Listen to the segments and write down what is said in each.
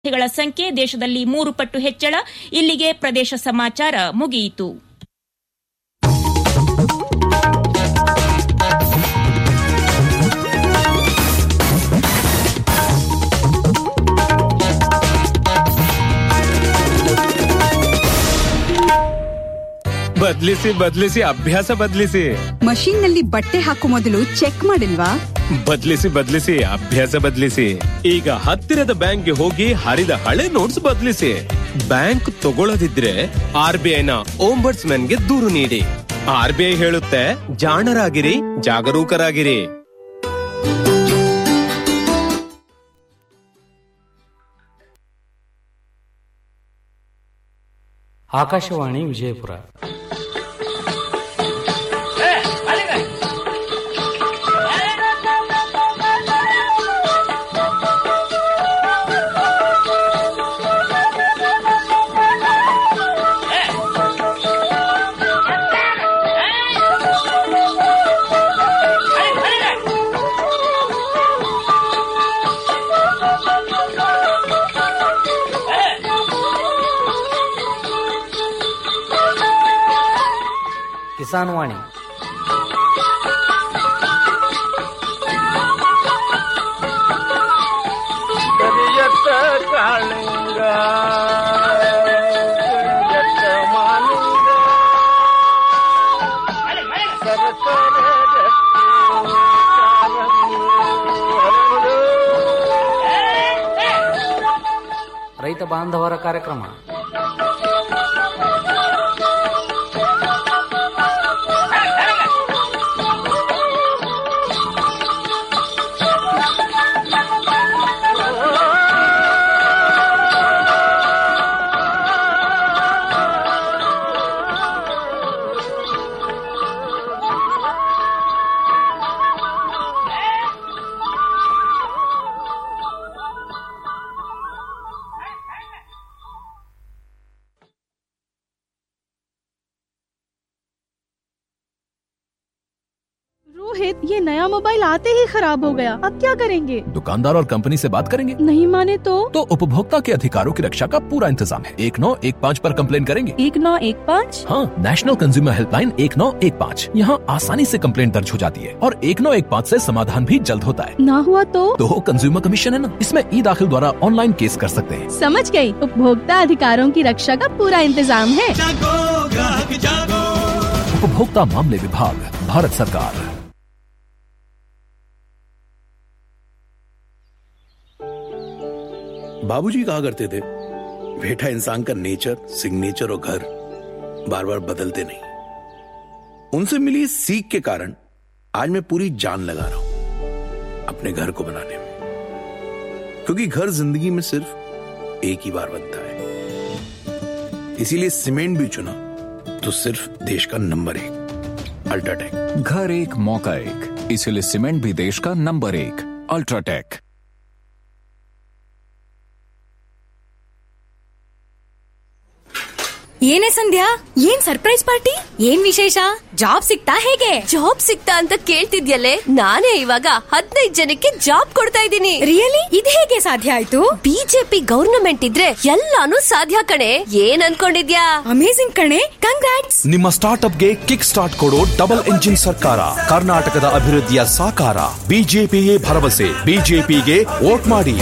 ಗಳ ಸಂಖ್ಯೆ ದೇಶದಲ್ಲಿ ಮೂರು ಪಟ್ಟು ಹೆಚ್ಚಳ ಇಲ್ಲಿಗೆ ಪ್ರದೇಶ ಸಮಾಚಾರ ಮುಗಿಯಿತು ಬದ್ಲಿಸಿ ಬದ್ಲಿಸಿ ಅಭ್ಯಾಸ ಬದ್ಲಿಸಿ ಮಷೀನ್ ನಲ್ಲಿ ಬಟ್ಟೆ ಹಾಕೋ ಮೊದಲು ಚೆಕ್ ಮಾಡಿಲ್ವಾ ಬದ್ಲಿಸಿ ಬದ್ಲಿಸಿ ಅಭ್ಯಾಸ ಬದ್ಲಿಸಿ ಈಗ ಹತ್ತಿರದ ಬ್ಯಾಂಕ್ಗೆ ಹೋಗಿ ಹರಿದ ಹಳೆ ನೋಟ್ಸ್ ಬದ್ಲಿಸಿ ಬ್ಯಾಂಕ್ ತಗೊಳ್ಳದಿದ್ರೆ ಆರ್ ಬಿ ಐನ ಓಂಬರ್ಟ್ಸ್ ಗೆ ದೂರು ನೀಡಿ ಆರ್ ಬಿ ಐ ಹೇಳುತ್ತೆ ಜಾಣರಾಗಿರಿ ಜಾಗರೂಕರಾಗಿರಿ ಆಕಾಶವಾಣಿ ವಿಜಯಪುರ ಕಿಸಾನ್ ವಾಣಿ ಕರಿಯತ್ತ ಕಾಳಿಂಗ ಕರಿಯತ್ತ ಮಾಲಿಂಗ ಸರಸರ ಗಟ್ಟಿ ಕಾಲಂಗಿ ಹರಳು. ರೈತ ಬಾಂಧವರ ಕಾರ್ಯಕ್ರಮ रोहित ये नया मोबाइल आते ही खराब हो गया अब क्या करेंगे दुकानदार और कंपनी से बात करेंगे नहीं माने तो तो उपभोक्ता के अधिकारों की रक्षा का पूरा इंतजाम है एक नौ एक पाँच पर कंप्लेन करेंगे एक नौ एक पाँच हाँ नेशनल कंज्यूमर हेल्पलाइन एक नौ एक पाँच यहाँ आसानी से कंप्लेंट दर्ज हो जाती है और एक नौ एक पाँच ऐसी समाधान भी जल्द होता है ना हुआ तो तो कंज्यूमर कमीशन है ना इसमें ई दाखिल द्वारा ऑनलाइन केस कर सकते हैं समझ गई उपभोक्ता अधिकारों की रक्षा का पूरा इंतजाम है उपभोक्ता मामले विभाग भारत सरकार बाबूजी कहा करते थे बेटा इंसान का नेचर सिग्नेचर और घर बार बार बदलते नहीं उनसे मिली इस सीख के कारण आज मैं पूरी जान लगा रहा हूं अपने घर को बनाने में क्योंकि घर जिंदगी में सिर्फ एक ही बार बनता है इसीलिए सीमेंट भी चुना तो सिर्फ देश का नंबर एक अल्ट्राटेक घर एक मौका एक इसलिए सीमेंट भी देश का नंबर एक अल्ट्राटेक ಏನೇ ಸಂಧ್ಯಾ ಏನ್ ಸರ್ಪ್ರೈಸ್ ಪಾರ್ಟಿ ಏನ್ ವಿಶೇಷ ಜಾಬ್ ಸಿಗ್ತಾ ಹೇಗೆ ಜಾಬ್ ಸಿಗ್ತಾ ಅಂತ ಕೇಳ್ತಿದ್ಯಲ್ಲೇ ನಾನೇ ಇವಾಗ ಹದಿನೈದು ಜನಕ್ಕೆ ಜಾಬ್ ಕೊಡ್ತಾ ಇದ್ದೀನಿ ರಿಯಲಿ ಇದು ಹೇಗೆ ಸಾಧ್ಯ ಆಯ್ತು ಬಿಜೆಪಿ ಗವರ್ನಮೆಂಟ್ ಇದ್ರೆ ಎಲ್ಲಾನು ಸಾಧ್ಯ ಕಣೆ ಏನ್ ಅನ್ಕೊಂಡಿದ್ಯಾ ಅಮೇಸಿಂಗ್ ಕಣೆ ಕಂಗ್ರಾಟ್ಸ್ ನಿಮ್ಮ ಸ್ಟಾರ್ಟ್ಅಪ್ಗೆ ಕಿಕ್ ಸ್ಟಾರ್ಟ್ ಕೊಡೋ ಡಬಲ್ ಎಂಜಿನ್ ಸರ್ಕಾರ ಕರ್ನಾಟಕದ ಅಭಿವೃದ್ಧಿಯ ಸಾಕಾರ ಬಿಜೆಪಿಯೇ ಭರವಸೆ ಬಿಜೆಪಿಗೆ ವೋಟ್ ಮಾಡಿ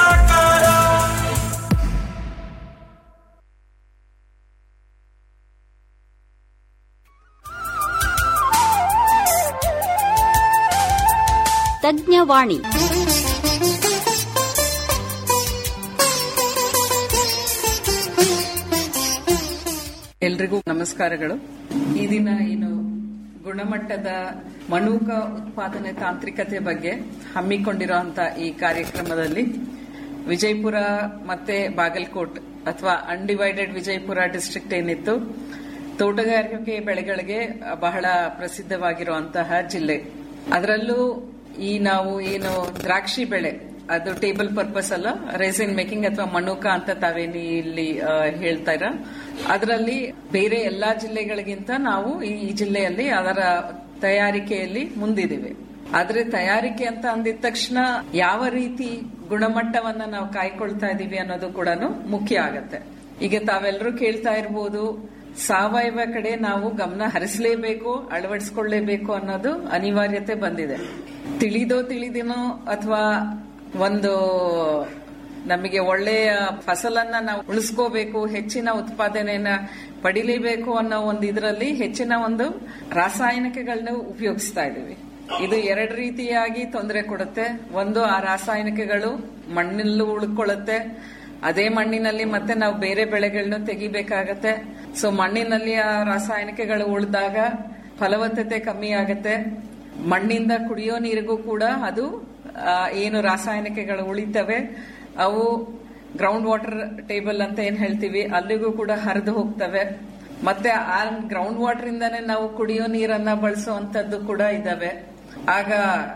ತಜ್ಞವಾಣಿ ಎಲ್ರಿಗೂ ನಮಸ್ಕಾರಗಳು ಈ ದಿನ ಏನು ಗುಣಮಟ್ಟದ ಮಣೂಕ ಉತ್ಪಾದನೆ ತಾಂತ್ರಿಕತೆ ಬಗ್ಗೆ ಹಮ್ಮಿಕೊಂಡಿರುವಂತ ಈ ಕಾರ್ಯಕ್ರಮದಲ್ಲಿ ವಿಜಯಪುರ ಮತ್ತೆ ಬಾಗಲಕೋಟ್ ಅಥವಾ ಅನ್ಡಿವೈಡೆಡ್ ವಿಜಯಪುರ ಡಿಸ್ಟ್ರಿಕ್ಟ್ ಏನಿತ್ತು ತೋಟಗಾರಿಕೆ ಬೆಳೆಗಳಿಗೆ ಬಹಳ ಪ್ರಸಿದ್ಧವಾಗಿರುವಂತಹ ಜಿಲ್ಲೆ ಅದರಲ್ಲೂ ಈ ನಾವು ಏನು ದ್ರಾಕ್ಷಿ ಬೆಳೆ ಅದು ಟೇಬಲ್ ಪರ್ಪಸ್ ಅಲ್ಲ ರೇಸಿನ್ ಮೇಕಿಂಗ್ ಅಥವಾ ಮಣುಕ ಅಂತ ತಾವೇನಿ ಇಲ್ಲಿ ಆ, ಹೇಳ್ತಾ ಇರ ಅದರಲ್ಲಿ ಬೇರೆ ಎಲ್ಲಾ ಜಿಲ್ಲೆಗಳಿಗಿಂತ ನಾವು ಈ ಜಿಲ್ಲೆಯಲ್ಲಿ ಅದರ ತಯಾರಿಕೆಯಲ್ಲಿ ಮುಂದಿದ್ದೇವೆ ಆದ್ರೆ ತಯಾರಿಕೆ ಅಂತ ಅಂದಿದ ತಕ್ಷಣ ಯಾವ ರೀತಿ ಗುಣಮಟ್ಟವನ್ನ ನಾವು ಕಾಯ್ಕೊಳ್ತಾ ಇದೀವಿ ಅನ್ನೋದು ಕೂಡ ಮುಖ್ಯ ಆಗತ್ತೆ ಈಗ ತಾವೆಲ್ಲರೂ ಕೇಳ್ತಾ ಇರ್ಬೋದು ಸಾವಯವ ಕಡೆ ನಾವು ಗಮನ ಹರಿಸಲೇಬೇಕು ಅಳವಡಿಸ್ಕೊಳ್ಳೇಬೇಕು ಅನ್ನೋದು ಅನಿವಾರ್ಯತೆ ಬಂದಿದೆ ತಿಳಿದೋ ತಿಳಿದಿನೋ ಅಥವಾ ಒಂದು ನಮಗೆ ಒಳ್ಳೆಯ ಫಸಲನ್ನ ನಾವು ಉಳಿಸ್ಕೋಬೇಕು ಹೆಚ್ಚಿನ ಉತ್ಪಾದನೆಯನ್ನ ಪಡಿಲೇಬೇಕು ಅನ್ನೋ ಒಂದು ಇದರಲ್ಲಿ ಹೆಚ್ಚಿನ ಒಂದು ರಾಸಾಯನಿಕಗಳನ್ನ ಉಪಯೋಗಿಸ್ತಾ ಇದೀವಿ ಇದು ಎರಡು ರೀತಿಯಾಗಿ ತೊಂದರೆ ಕೊಡುತ್ತೆ ಒಂದು ಆ ರಾಸಾಯನಿಕಗಳು ಮಣ್ಣಲ್ಲೂ ಉಳ್ಕೊಳ್ಳುತ್ತೆ ಅದೇ ಮಣ್ಣಿನಲ್ಲಿ ಮತ್ತೆ ನಾವು ಬೇರೆ ಬೆಳೆಗಳನ್ನ ತೆಗಿಬೇಕಾಗತ್ತೆ ಸೊ ಮಣ್ಣಿನಲ್ಲಿ ಆ ರಾಸಾಯನಿಕಗಳು ಉಳಿದಾಗ ಫಲವತ್ತತೆ ಕಮ್ಮಿ ಆಗತ್ತೆ ಮಣ್ಣಿಂದ ಕುಡಿಯೋ ನೀರಿಗೂ ಕೂಡ ಅದು ಆ, ಏನು ರಾಸಾಯನಿಕಗಳು ಉಳಿತವೆ ಅವು ಗ್ರೌಂಡ್ ವಾಟರ್ ಟೇಬಲ್ ಅಂತ ಏನ್ ಹೇಳ್ತೀವಿ ಅಲ್ಲಿಗೂ ಕೂಡ ಹರಿದು ಹೋಗ್ತವೆ ಮತ್ತೆ ಆ ಗ್ರೌಂಡ್ ವಾಟರ್ ಇಂದಾನೆ ನಾವು ಕುಡಿಯೋ ನೀರನ್ನ ಬಳಸುವಂತದ್ದು ಕೂಡ ಇದಾವೆ ಆಗ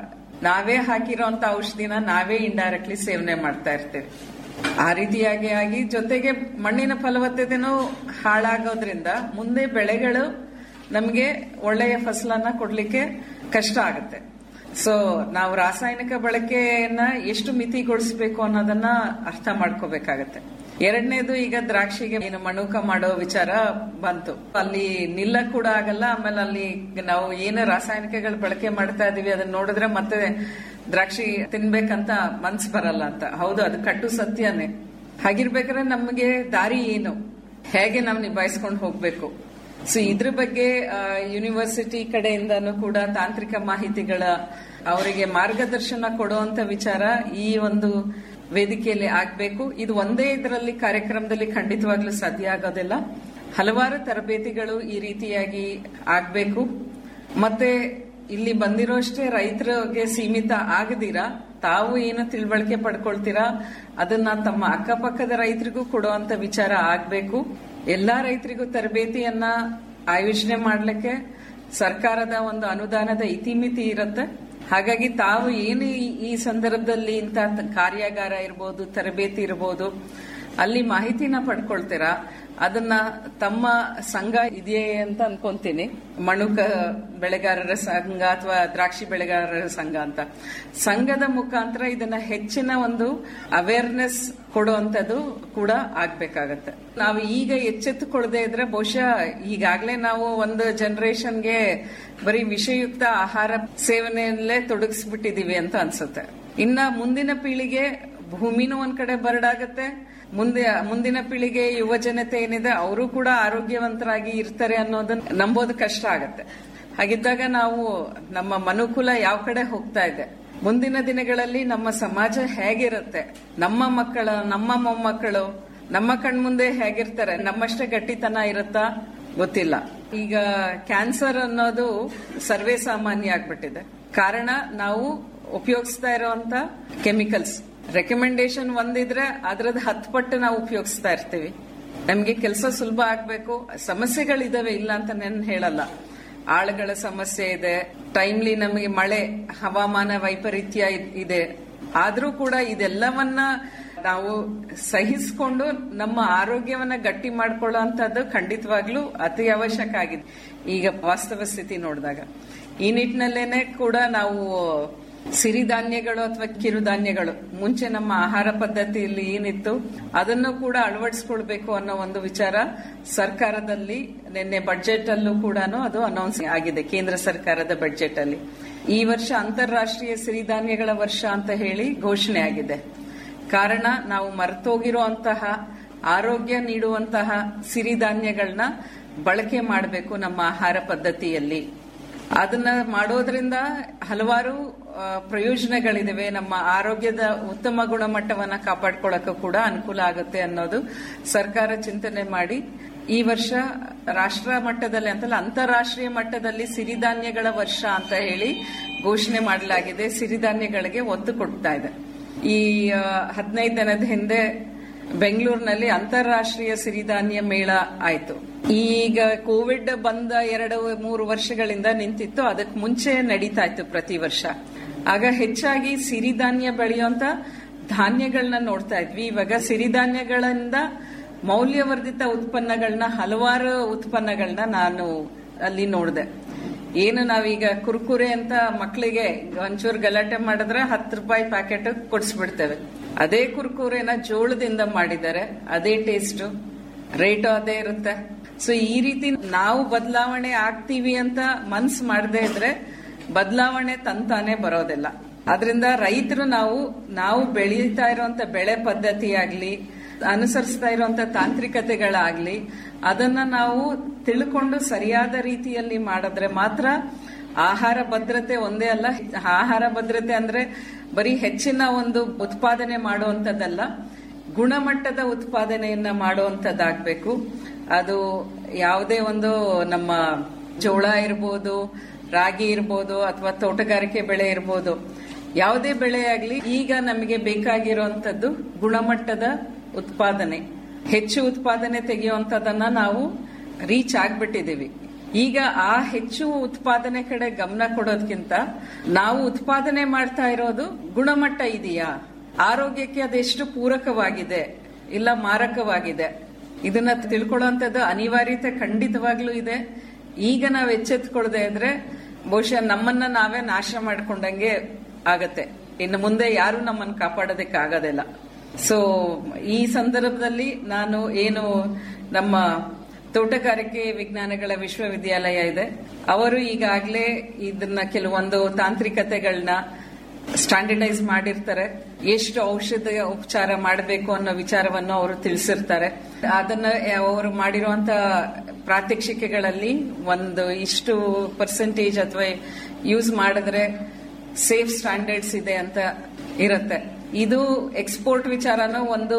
ನಾವೇ ಹಾಕಿರೋಂತ ಔಷಧಿನ ನಾವೇ ಇಂಡೈರೆಕ್ಟ್ಲಿ ಸೇವನೆ ಮಾಡ್ತಾ ಇರ್ತೀವಿ ಆ ರೀತಿಯಾಗಿ ಆಗಿ ಜೊತೆಗೆ ಮಣ್ಣಿನ ಫಲವತ್ತತೆನೂ ಹಾಳಾಗೋದ್ರಿಂದ ಮುಂದೆ ಬೆಳೆಗಳು ನಮಗೆ ಒಳ್ಳೆಯ ಫಸಲನ್ನ ಕೊಡ್ಲಿಕ್ಕೆ ಕಷ್ಟ ಆಗುತ್ತೆ ಸೊ ನಾವು ರಾಸಾಯನಿಕ ಬಳಕೆಯನ್ನ ಎಷ್ಟು ಮಿತಿಗೊಳಿಸಬೇಕು ಅನ್ನೋದನ್ನ ಅರ್ಥ ಮಾಡ್ಕೋಬೇಕಾಗತ್ತೆ ಎರಡನೇದು ಈಗ ದ್ರಾಕ್ಷಿಗೆ ಏನು ಮಣುಕ ಮಾಡೋ ವಿಚಾರ ಬಂತು ಅಲ್ಲಿ ನಿಲ್ಲ ಕೂಡ ಆಗಲ್ಲ ಆಮೇಲೆ ಅಲ್ಲಿ ನಾವು ಏನು ರಾಸಾಯನಿಕಗಳು ಬಳಕೆ ಮಾಡ್ತಾ ಇದೀವಿ ಅದನ್ನ ನೋಡಿದ್ರೆ ಮತ್ತೆ ದ್ರಾಕ್ಷಿ ತಿನ್ಬೇಕಂತ ಮನ್ಸ್ ಬರಲ್ಲ ಅಂತ ಹೌದು ಅದು ಕಟ್ಟು ಸತ್ಯನೇ ಹಾಗಿರ್ಬೇಕಾದ್ರೆ ನಮಗೆ ದಾರಿ ಏನು ಹೇಗೆ ನಾವು ನಿಭಾಯಿಸ್ಕೊಂಡು ಹೋಗ್ಬೇಕು ಸೊ ಇದ್ರ ಬಗ್ಗೆ ಯೂನಿವರ್ಸಿಟಿ ಕಡೆಯಿಂದನೂ ಕೂಡ ತಾಂತ್ರಿಕ ಮಾಹಿತಿಗಳ ಅವರಿಗೆ ಮಾರ್ಗದರ್ಶನ ಕೊಡುವಂತ ವಿಚಾರ ಈ ಒಂದು ವೇದಿಕೆಯಲ್ಲಿ ಆಗ್ಬೇಕು ಇದು ಒಂದೇ ಇದರಲ್ಲಿ ಕಾರ್ಯಕ್ರಮದಲ್ಲಿ ಖಂಡಿತವಾಗ್ಲೂ ಸಾಧ್ಯ ಆಗೋದಿಲ್ಲ ಹಲವಾರು ತರಬೇತಿಗಳು ಈ ರೀತಿಯಾಗಿ ಆಗ್ಬೇಕು ಮತ್ತೆ ಇಲ್ಲಿ ಬಂದಿರೋಷ್ಟೇ ರೈತರಿಗೆ ಸೀಮಿತ ಆಗದಿರಾ ತಾವು ಏನು ತಿಳುವಳಿಕೆ ಪಡ್ಕೊಳ್ತೀರಾ ಅದನ್ನ ತಮ್ಮ ಅಕ್ಕಪಕ್ಕದ ರೈತರಿಗೂ ಕೊಡುವಂತ ವಿಚಾರ ಆಗ್ಬೇಕು ಎಲ್ಲಾ ರೈತರಿಗೂ ತರಬೇತಿಯನ್ನ ಆಯೋಜನೆ ಮಾಡ್ಲಿಕ್ಕೆ ಸರ್ಕಾರದ ಒಂದು ಅನುದಾನದ ಇತಿಮಿತಿ ಇರುತ್ತೆ ಹಾಗಾಗಿ ತಾವು ಏನು ಈ- ಈ ಸಂದರ್ಭದಲ್ಲಿ ಇಂಥ ಕಾರ್ಯಾಗಾರ ಇರ್ಬೋದು ತರಬೇತಿ ಇರ್ಬೋದು ಅಲ್ಲಿ ಮಾಹಿತಿನ ಪಡ್ಕೊಳ್ತೀರಾ ಅದನ್ನ ತಮ್ಮ ಸಂಘ ಇದೆಯೇ ಅಂತ ಅನ್ಕೊಂತೀನಿ ಮಣುಕ ಬೆಳೆಗಾರರ ಸಂಘ ಅಥವಾ ದ್ರಾಕ್ಷಿ ಬೆಳೆಗಾರರ ಸಂಘ ಅಂತ ಸಂಘದ ಮುಖಾಂತರ ಇದನ್ನ ಹೆಚ್ಚಿನ ಒಂದು ಅವೇರ್ನೆಸ್ ಕೊಡುವಂತದ್ದು ಕೂಡ ಆಗ್ಬೇಕಾಗತ್ತೆ ನಾವು ಈಗ ಎಚ್ಚೆತ್ತುಕೊಳ್ಳದೆ ಇದ್ರೆ ಬಹುಶಃ ಈಗಾಗಲೇ ನಾವು ಒಂದು ಜನರೇಷನ್ಗೆ ಬರೀ ವಿಷಯುಕ್ತ ಆಹಾರ ಸೇವನೆಯಲ್ಲೇ ತೊಡಗಿಸ್ಬಿಟ್ಟಿದೀವಿ ಅಂತ ಅನ್ಸುತ್ತೆ ಇನ್ನ ಮುಂದಿನ ಪೀಳಿಗೆ ಭೂಮಿನೂ ಒಂದ್ ಕಡೆ ಬರಡಾಗತ್ತೆ ಮುಂದೆ ಮುಂದಿನ ಪೀಳಿಗೆ ಯುವ ಜನತೆ ಏನಿದೆ ಅವರು ಕೂಡ ಆರೋಗ್ಯವಂತರಾಗಿ ಇರ್ತಾರೆ ಅನ್ನೋದನ್ನ ನಂಬೋದು ಕಷ್ಟ ಆಗತ್ತೆ ಹಾಗಿದ್ದಾಗ ನಾವು ನಮ್ಮ ಮನುಕುಲ ಯಾವ ಕಡೆ ಹೋಗ್ತಾ ಇದೆ ಮುಂದಿನ ದಿನಗಳಲ್ಲಿ ನಮ್ಮ ಸಮಾಜ ಹೇಗಿರುತ್ತೆ ನಮ್ಮ ಮಕ್ಕಳ ನಮ್ಮ ಮೊಮ್ಮಕ್ಕಳು ನಮ್ಮ ಕಣ್ಮುಂದೆ ಹೇಗಿರ್ತಾರೆ ನಮ್ಮಷ್ಟೇ ಗಟ್ಟಿತನ ಇರುತ್ತಾ ಗೊತ್ತಿಲ್ಲ ಈಗ ಕ್ಯಾನ್ಸರ್ ಅನ್ನೋದು ಸರ್ವೇ ಸಾಮಾನ್ಯ ಆಗ್ಬಿಟ್ಟಿದೆ ಕಾರಣ ನಾವು ಉಪಯೋಗಿಸ್ತಾ ಇರುವಂತ ಕೆಮಿಕಲ್ಸ್ ರೆಕಮೆಂಡೇಶನ್ ಒಂದಿದ್ರೆ ಅದ್ರದ್ದು ಹತ್ತು ಪಟ್ಟು ನಾವು ಉಪಯೋಗಿಸ್ತಾ ಇರ್ತೀವಿ ನಮ್ಗೆ ಕೆಲಸ ಸುಲಭ ಆಗ್ಬೇಕು ಸಮಸ್ಯೆಗಳಿದಾವೆ ಇಲ್ಲ ಅಂತ ನಾನು ಹೇಳಲ್ಲ ಆಳುಗಳ ಸಮಸ್ಯೆ ಇದೆ ಟೈಮ್ಲಿ ನಮಗೆ ಮಳೆ ಹವಾಮಾನ ವೈಪರೀತ್ಯ ಇದ್- ಇದೆ ಆದ್ರೂ ಕೂಡ ಇದೆಲ್ಲವನ್ನ ನಾವು ಸಹಿಸಿಕೊಂಡು ನಮ್ಮ ಆರೋಗ್ಯವನ್ನ ಗಟ್ಟಿ ಮಾಡ್ಕೊಳ್ಳುವಂತದ್ದು ಖಂಡಿತವಾಗ್ಲೂ ಅತಿ ಅವಶ್ಯಕ ಆಗಿದೆ ಈಗ ವಾಸ್ತವ ಸ್ಥಿತಿ ನೋಡಿದಾಗ ಈ ನಿಟ್ಟಿನಲ್ಲೇನೆ ಕೂಡ ನಾವು ಸಿರಿಧಾನ್ಯಗಳು ಅಥವಾ ಕಿರುಧಾನ್ಯಗಳು ಮುಂಚೆ ನಮ್ಮ ಆಹಾರ ಪದ್ಧತಿಯಲ್ಲಿ ಏನಿತ್ತು ಅದನ್ನು ಕೂಡ ಅಳವಡಿಸ್ಕೊಳ್ಬೇಕು ಅನ್ನೋ ಒಂದು ವಿಚಾರ ಸರ್ಕಾರದಲ್ಲಿ ನಿನ್ನೆ ಬಜೆಟ್ ಅಲ್ಲೂ ಕೂಡ ಅದು ಅನೌನ್ಸ್ ಆಗಿದೆ ಕೇಂದ್ರ ಸರ್ಕಾರದ ಬಜೆಟ್ ಅಲ್ಲಿ ಈ ವರ್ಷ ಅಂತಾರಾಷ್ಟ್ರೀಯ ಸಿರಿಧಾನ್ಯಗಳ ವರ್ಷ ಅಂತ ಹೇಳಿ ಘೋಷಣೆ ಆಗಿದೆ ಕಾರಣ ನಾವು ಮರೆತೋಗಿರುವಂತಹ ಆರೋಗ್ಯ ನೀಡುವಂತಹ ಸಿರಿಧಾನ್ಯಗಳನ್ನ ಬಳಕೆ ಮಾಡಬೇಕು ನಮ್ಮ ಆಹಾರ ಪದ್ಧತಿಯಲ್ಲಿ ಅದನ್ನ ಮಾಡೋದ್ರಿಂದ ಹಲವಾರು ಆ, ಪ್ರಯೋಜನಗಳಿದಾವೆ ನಮ್ಮ ಆರೋಗ್ಯದ ಉತ್ತಮ ಗುಣಮಟ್ಟವನ್ನ ಕಾಪಾಡ್ಕೊಳ್ಳೋಕೆ ಕೂಡ ಅನುಕೂಲ ಆಗುತ್ತೆ ಅನ್ನೋದು ಸರ್ಕಾರ ಚಿಂತನೆ ಮಾಡಿ ಈ ವರ್ಷ ರಾಷ್ಟ್ರ ಮಟ್ಟದಲ್ಲಿ ಅಂತಲ್ಲ ಅಂತಾರಾಷ್ಟ್ರೀಯ ಮಟ್ಟದಲ್ಲಿ ಸಿರಿಧಾನ್ಯಗಳ ವರ್ಷ ಅಂತ ಹೇಳಿ ಘೋಷಣೆ ಮಾಡಲಾಗಿದೆ ಸಿರಿಧಾನ್ಯಗಳಿಗೆ ಒತ್ತು ಕೊಡ್ತಾ ಇದೆ ಈ ಹದಿನೈದು ದಿನದ ಹಿಂದೆ ಬೆಂಗಳೂರಿನಲ್ಲಿ ಅಂತಾರಾಷ್ಟ್ರೀಯ ಸಿರಿಧಾನ್ಯ ಮೇಳ ಆಯ್ತು ಈಗ ಕೋವಿಡ್ ಬಂದ ಎರಡು ಮೂರು ವರ್ಷಗಳಿಂದ ನಿಂತಿತ್ತು ಅದಕ್ಕೆ ಮುಂಚೆ ನಡೀತಾ ಇತ್ತು ಪ್ರತಿ ವರ್ಷ ಆಗ ಹೆಚ್ಚಾಗಿ ಸಿರಿಧಾನ್ಯ ಬೆಳೆಯುವಂತ ಧಾನ್ಯಗಳನ್ನ ನೋಡ್ತಾ ಇದ್ವಿ ಇವಾಗ ಸಿರಿಧಾನ್ಯಗಳಿಂದ ಮೌಲ್ಯವರ್ಧಿತ ಉತ್ಪನ್ನಗಳನ್ನ ಹಲವಾರು ಉತ್ಪನ್ನಗಳನ್ನ ನಾನು ಅಲ್ಲಿ ನೋಡಿದೆ ಏನು ನಾವೀಗ ಕುರ್ಕುರೆ ಅಂತ ಮಕ್ಕಳಿಗೆ ಒಂಚೂರು ಗಲಾಟೆ ಮಾಡಿದ್ರೆ ಹತ್ತು ರೂಪಾಯಿ ಪ್ಯಾಕೆಟ್ ಕೊಡಿಸ್ಬಿಡ್ತೇವೆ ಅದೇ ಕುರ್ಕುರೆನ ಜೋಳದಿಂದ ಮಾಡಿದ್ದಾರೆ ಅದೇ ಟೇಸ್ಟ್ ರೇಟು ಅದೇ ಇರುತ್ತೆ ಸೊ ಈ ರೀತಿ ನಾವು ಬದಲಾವಣೆ ಆಗ್ತೀವಿ ಅಂತ ಮನ್ಸ್ ಮಾಡದೇ ಇದ್ರೆ ಬದಲಾವಣೆ ತಂತಾನೆ ಬರೋದಿಲ್ಲ ಅದರಿಂದ ರೈತರು ನಾವು ನಾವು ಬೆಳೀತಾ ಇರುವಂತ ಬೆಳೆ ಪದ್ಧತಿ ಆಗ್ಲಿ ಅನುಸರಿಸ್ತಾ ಇರುವಂತ ತಾಂತ್ರಿಕತೆಗಳಾಗ್ಲಿ ಅದನ್ನ ನಾವು ತಿಳ್ಕೊಂಡು ಸರಿಯಾದ ರೀತಿಯಲ್ಲಿ ಮಾಡಿದ್ರೆ ಮಾತ್ರ ಆಹಾರ ಭದ್ರತೆ ಒಂದೇ ಅಲ್ಲ ಆಹಾರ ಭದ್ರತೆ ಅಂದ್ರೆ ಬರೀ ಹೆಚ್ಚಿನ ಒಂದು ಉತ್ಪಾದನೆ ಮಾಡುವಂತದ್ದಲ್ಲ ಗುಣಮಟ್ಟದ ಉತ್ಪಾದನೆಯನ್ನ ಮಾಡುವಂತದ್ದಾಗಬೇಕು ಅದು ಯಾವುದೇ ಒಂದು ನಮ್ಮ ಜೋಳ ಇರ್ಬೋದು ರಾಗಿ ಇರ್ಬೋದು ಅಥವಾ ತೋಟಗಾರಿಕೆ ಬೆಳೆ ಇರ್ಬೋದು ಯಾವುದೇ ಬೆಳೆ ಆಗಲಿ ಈಗ ನಮಗೆ ಬೇಕಾಗಿರುವಂತದ್ದು ಗುಣಮಟ್ಟದ ಉತ್ಪಾದನೆ ಹೆಚ್ಚು ಉತ್ಪಾದನೆ ತೆಗೆಯುವಂತದನ್ನ ನಾವು ರೀಚ್ ಆಗ್ಬಿಟ್ಟಿದೀವಿ ಈಗ ಆ ಹೆಚ್ಚು ಉತ್ಪಾದನೆ ಕಡೆ ಗಮನ ಕೊಡೋದಕ್ಕಿಂತ ನಾವು ಉತ್ಪಾದನೆ ಮಾಡ್ತಾ ಇರೋದು ಗುಣಮಟ್ಟ ಇದೆಯಾ ಆರೋಗ್ಯಕ್ಕೆ ಅದೆಷ್ಟು ಪೂರಕವಾಗಿದೆ ಇಲ್ಲ ಮಾರಕವಾಗಿದೆ ಇದನ್ನ ತಿಳ್ಕೊಳ್ಳುವಂತದ್ದು ಅನಿವಾರ್ಯತೆ ಖಂಡಿತವಾಗ್ಲೂ ಇದೆ ಈಗ ನಾವು ಎಚ್ಚೆತ್ಕೊಳ್ದೆ ಇದ್ರೆ ಬಹುಶಃ ನಮ್ಮನ್ನ ನಾವೇ ನಾಶ ಮಾಡ್ಕೊಂಡಂಗೆ ಆಗತ್ತೆ ಇನ್ನು ಮುಂದೆ ಯಾರು ನಮ್ಮನ್ನು ಕಾಪಾಡೋದಕ್ಕೆ ಆಗೋದಿಲ್ಲ ಸೊ ಈ ಸಂದರ್ಭದಲ್ಲಿ ನಾನು ಏನು ನಮ್ಮ ತೋಟಗಾರಿಕೆ ವಿಜ್ಞಾನಗಳ ವಿಶ್ವವಿದ್ಯಾಲಯ ಇದೆ ಅವರು ಈಗಾಗಲೇ ಇದನ್ನ ಕೆಲವೊಂದು ತಾಂತ್ರಿಕತೆಗಳನ್ನ ಸ್ಟ್ಯಾಂಡರ್ಡೈಸ್ ಮಾಡಿರ್ತಾರೆ ಎಷ್ಟು ಔಷಧ ಉಪಚಾರ ಮಾಡಬೇಕು ಅನ್ನೋ ವಿಚಾರವನ್ನು ಅವರು ತಿಳಿಸಿರ್ತಾರೆ ಅದನ್ನ ಅವರು ಮಾಡಿರುವಂತ ಪ್ರಾತ್ಯಕ್ಷಿಕೆಗಳಲ್ಲಿ ಒಂದು ಇಷ್ಟು ಪರ್ಸೆಂಟೇಜ್ ಅಥವಾ ಯೂಸ್ ಮಾಡಿದ್ರೆ ಸೇಫ್ ಸ್ಟ್ಯಾಂಡರ್ಡ್ಸ್ ಇದೆ ಅಂತ ಇರುತ್ತೆ ಇದು ಎಕ್ಸ್ಪೋರ್ಟ್ ವಿಚಾರನ ಒಂದು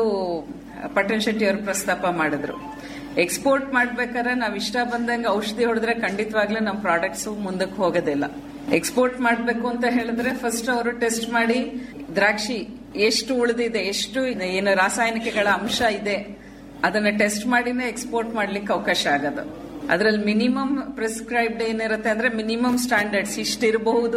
ಪಟೇಲ್ ಶೆಟ್ಟಿ ಅವರು ಪ್ರಸ್ತಾಪ ಮಾಡಿದ್ರು ಎಕ್ಸ್ಪೋರ್ಟ್ ಮಾಡ್ಬೇಕಾದ್ರೆ ನಾವ್ ಇಷ್ಟ ಬಂದಂಗೆ ಔಷಧಿ ಹೊಡೆದ್ರೆ ಖಂಡಿತವಾಗ್ಲೂ ನಮ್ಮ ಪ್ರಾಡಕ್ಟ್ಸ್ ಮುಂದಕ್ಕೆ ಹೋಗೋದಿಲ್ಲ ಎಕ್ಸ್ಪೋರ್ಟ್ ಮಾಡ್ಬೇಕು ಅಂತ ಹೇಳಿದ್ರೆ ಫಸ್ಟ್ ಅವರು ಟೆಸ್ಟ್ ಮಾಡಿ ದ್ರಾಕ್ಷಿ ಎಷ್ಟು ಉಳಿದಿದೆ ಎಷ್ಟು ಏನು ರಾಸಾಯನಿಕಗಳ ಅಂಶ ಇದೆ ಅದನ್ನ ಟೆಸ್ಟ್ ಮಾಡಿನೇ ಎಕ್ಸ್ಪೋರ್ಟ್ ಮಾಡ್ಲಿಕ್ಕೆ ಅವಕಾಶ ಆಗೋದು ಅದ್ರಲ್ಲಿ ಮಿನಿಮಮ್ ಪ್ರಿಸ್ಕ್ರೈಬ್ಡ್ ಏನಿರುತ್ತೆ ಅಂದ್ರೆ ಮಿನಿಮಮ್ ಸ್ಟ್ಯಾಂಡರ್ಡ್ಸ್ ಇಷ್ಟಿರಬಹುದು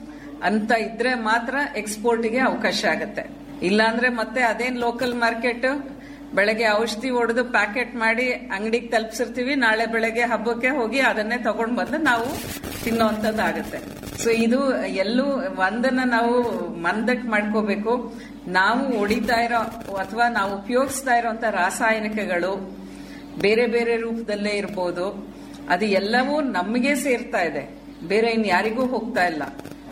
ಅಂತ ಇದ್ರೆ ಮಾತ್ರ ಎಕ್ಸ್ಪೋರ್ಟ್ಗೆ ಅವಕಾಶ ಆಗುತ್ತೆ ಇಲ್ಲಾಂದ್ರೆ ಮತ್ತೆ ಅದೇನ್ ಲೋಕಲ್ ಮಾರ್ಕೆಟ್ ಬೆಳಗ್ಗೆ ಔಷಧಿ ಹೊಡೆದು ಪ್ಯಾಕೆಟ್ ಮಾಡಿ ಅಂಗಡಿಗೆ ತಲುಪಿಸಿರ್ತೀವಿ ನಾಳೆ ಬೆಳಗ್ಗೆ ಹಬ್ಬಕ್ಕೆ ಹೋಗಿ ಅದನ್ನೇ ತಗೊಂಡ್ ಬಂದು ನಾವು ತಿನ್ನೋಂಥದ್ದಾಗತ್ತೆ ಸೊ ಇದು ಎಲ್ಲೂ ಒಂದನ್ನ ನಾವು ಮಂದಟ್ ಮಾಡ್ಕೋಬೇಕು ನಾವು ಹೊಡಿತಾ ಇರೋ ಅಥವಾ ನಾವು ಉಪಯೋಗಿಸ್ತಾ ಇರೋಂತ ರಾಸಾಯನಿಕಗಳು ಬೇರೆ ಬೇರೆ ರೂಪದಲ್ಲೇ ಇರ್ಬೋದು ಅದು ಎಲ್ಲವೂ ನಮಗೆ ಸೇರ್ತಾ ಇದೆ ಬೇರೆ ಇನ್ ಯಾರಿಗೂ ಹೋಗ್ತಾ ಇಲ್ಲ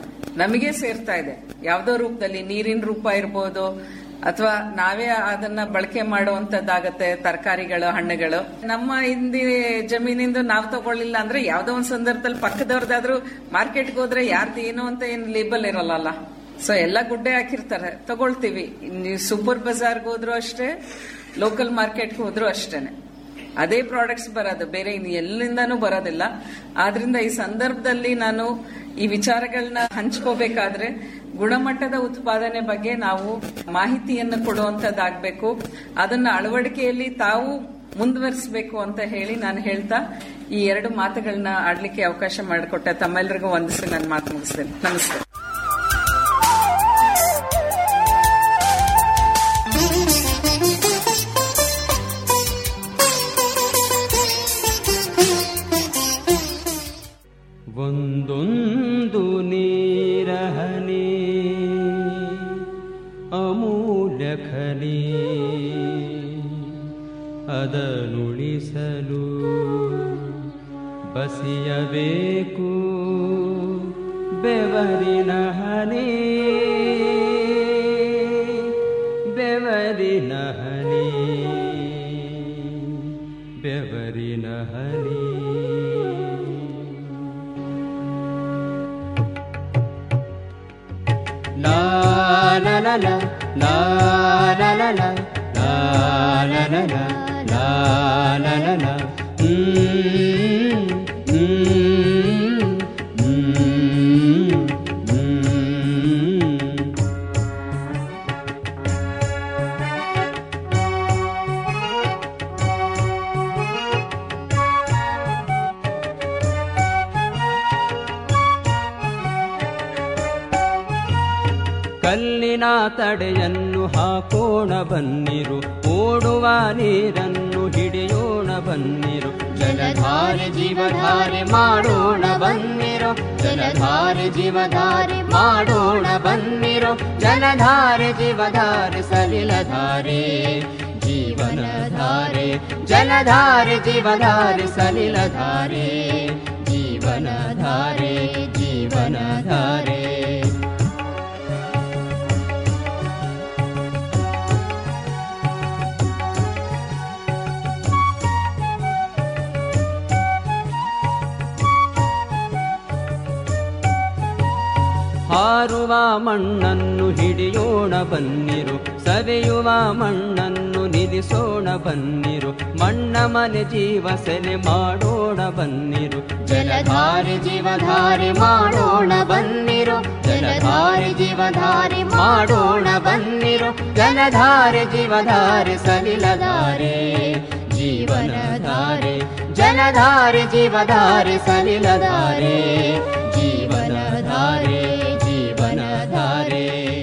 ನಮಗೆ ಸೇರ್ತಾ ಇದೆ ಯಾವ್ದೋ ರೂಪದಲ್ಲಿ ನೀರಿನ ರೂಪ ಇರ್ಬೋದು ಅಥವಾ ನಾವೇ ಅದನ್ನ ಬಳಕೆ ಮಾಡುವಂತದ್ದಾಗತ್ತೆ ತರಕಾರಿಗಳು ಹಣ್ಣುಗಳು ನಮ್ಮ ಹಿಂದಿ ಜಮೀನಿಂದ ನಾವ್ ತಗೊಳ್ಳಿಲ್ಲ ಅಂದ್ರೆ ಯಾವ್ದೋ ಒಂದ್ ಸಂದರ್ಭದಲ್ಲಿ ಪಕ್ಕದವ್ರದಾದ್ರೂ ಮಾರ್ಕೆಟ್ಗೆ ಹೋದ್ರೆ ಯಾರ್ದು ಏನು ಅಂತ ಏನ್ ಲೇಬಲ್ ಇರಲ್ಲ ಸೊ ಎಲ್ಲ ಗುಡ್ಡೆ ಹಾಕಿರ್ತಾರೆ ತಗೊಳ್ತೀವಿ ನೀವು ಸೂಪರ್ ಬಜಾರ್ಗೆ ಹೋದ್ರು ಅಷ್ಟೇ ಲೋಕಲ್ ಮಾರ್ಕೆಟ್ಗೆ ಹೋದ್ರು ಅಷ್ಟೇನೆ ಅದೇ ಪ್ರಾಡಕ್ಟ್ಸ್ ಬರೋದು ಬೇರೆ ಇನ್ನು ಎಲ್ಲಿಂದಾನೂ ಬರೋದಿಲ್ಲ ಆದ್ರಿಂದ ಈ ಸಂದರ್ಭದಲ್ಲಿ ನಾನು ಈ ವಿಚಾರಗಳನ್ನ ಹಂಚ್ಕೋಬೇಕಾದ್ರೆ ಗುಣಮಟ್ಟದ ಉತ್ಪಾದನೆ ಬಗ್ಗೆ ನಾವು ಮಾಹಿತಿಯನ್ನು ಕೊಡುವಂತದ್ದಾಗಬೇಕು ಅದನ್ನ ಅಳವಡಿಕೆಯಲ್ಲಿ ತಾವು ಮುಂದುವರಿಸಬೇಕು ಅಂತ ಹೇಳಿ ನಾನು ಹೇಳ್ತಾ ಈ ಎರಡು ಮಾತುಗಳನ್ನ ಆಡ್ಲಿಕ್ಕೆ ಅವಕಾಶ ಮಾಡಿಕೊಟ್ಟ ತಮ್ಮೆಲ್ಲರಿಗೂ ವಂದಿಸಿ ನನ್ನ ಮಾತು ಮುಗಿಸ್ತೇನೆ ನಮಸ್ತೆ ಒಂದೊಂದು ನೀರಹನಿ ಅಮೂಲ್ಯ ಖನಿ ಅದನುಳಿಸಲು ಬಸಿಯಬೇಕು ಬೆವರಿನ ಹನಿ ಬೆವರಿನ ಹನಿ ಬೆವರಿನ ಹನಿ La la la la la la la la la la la la la la la la mm, mm, mm, mm. ಕಲ್ಲಿನ ತಡೆಯನ್ನು ಹಾಕೋಣ ಬನ್ನಿರು ಓಡುವ ನೀರನ್ನು ಹಿಡಿಯೋಣ ಬನ್ನಿರು ಜಲಧಾರೆ ಜಲಧಾರೆ ಜೀವಧಾರೆ ಮಾಡೋಣ ಬನ್ನಿರೋ ಜಲಧಾರೆ ಜೀವಧಾರೆ ಮಾಡೋಣ ಬನ್ನಿರೋ ಜಲಧಾರೆ ಜೀವಧಾರೆ ಸಲಿಲಧಾರೆ ಜೀವನಧಾರೆ ಜಲಧಾರೆ ಜೀವಧಾರೆ ಸಲಿಲಧಾರೆ ಜೀವನಧಾರೆ ಜೀವನಧಾರೆ ಹಾರುವ ಮಣ್ಣನ್ನು ಹಿಡಿಯೋಣ ಬನ್ನಿರು ಸವೆಯುವ ಮಣ್ಣನ್ನು ನಿಲ್ಲಿಸೋಣ ಬನ್ನಿರು ಮಣ್ಣ ಮನೆ ಜೀವ ಸೆಲೆ ಮಾಡೋಣ ಬನ್ನಿರು ಜಲಧಾರೆ ಜೀವಧಾರೆ ಮಾಡೋಣ ಬನ್ನಿರು ಜಲಧಾರೆ ಜೀವಧಾರೆ ಮಾಡೋಣ ಬನ್ನಿರು ಜಲಧಾರೆ ಜೀವಧಾರೆ ಸಲಿಲಧಾರೆ ಜೀವನಧಾರೆ ಜಲಧಾರೆ ಜೀವಧಾರೆ ಸಲಿಲಧಾರೆ ಜೀವನಧಾರೆ ಜೀವನಧಾರೆ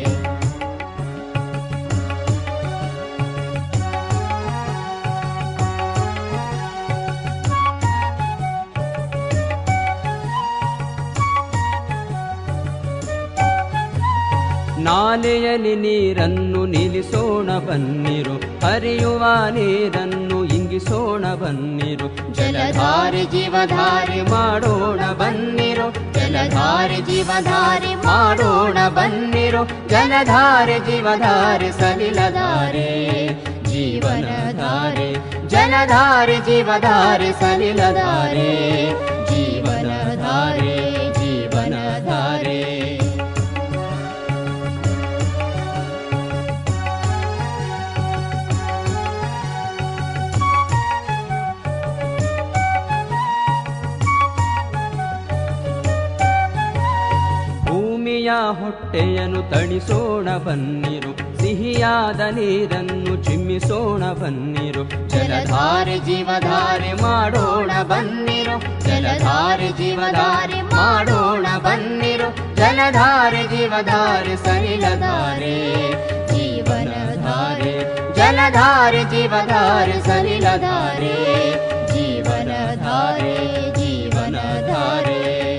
ನಾಲೆಯಲ್ಲಿ ನೀರನ್ನು ನಿಲ್ಲಿಸೋಣ ಬನ್ನಿರು ಹರಿಯುವ ನೀರನ್ನು ಇಂಗಿಸೋಣ ಬನ್ನಿರು ಜಲಧಾರೆ ಜೀವಧಾರೆ ಮಾಡೋಣ ಬನ್ನಿರು ಜಲಧಾರೆ ಜೀವಧಾರೆ ಮಾಡೋಣ ಬನ್ನಿರು ಜಲಧಾರೆ ಜೀವಧಾರೆ ಸಲಿಲಧಾರೆ ಜೀವನಧಾರೆ ಜಲಧಾರೆ ಜೀವಧಾರೆ ಸಲಿಲಧಾರೆ ಜೀವನಧಾರೆ ಜೀವನಧಾರೆ ಭೂಮಿಯ ಹೊಟ್ಟೆಯನ್ನು ತಣಿಸೋಣ ಬನ್ನಿರು ಸಿಹಿಯಾದ ನೀರನ್ನು ಚಿಮ್ಮಿಸೋಣ ಬನ್ನಿರು ಜಲಧಾರೆ ಜೀವಧಾರೆ ಮಾಡೋಣ ಬನ್ನಿರು ಜಲಧಾರೆ ಜೀವಧಾರೆ ಮಾಡೋಣ ಬನ್ನಿರು ಜಲಧಾರೆ ಜೀವಧಾರೆ ಸಲಿಲಧಾರೆ ಜೀವನಧಾರೆ ಜಲಧಾರೆ ಜೀವಧಾರೆ ಸಲಿಲಧಾರೆ ಜೀವನಧಾರೆ ಜೀವನಧಾರೆ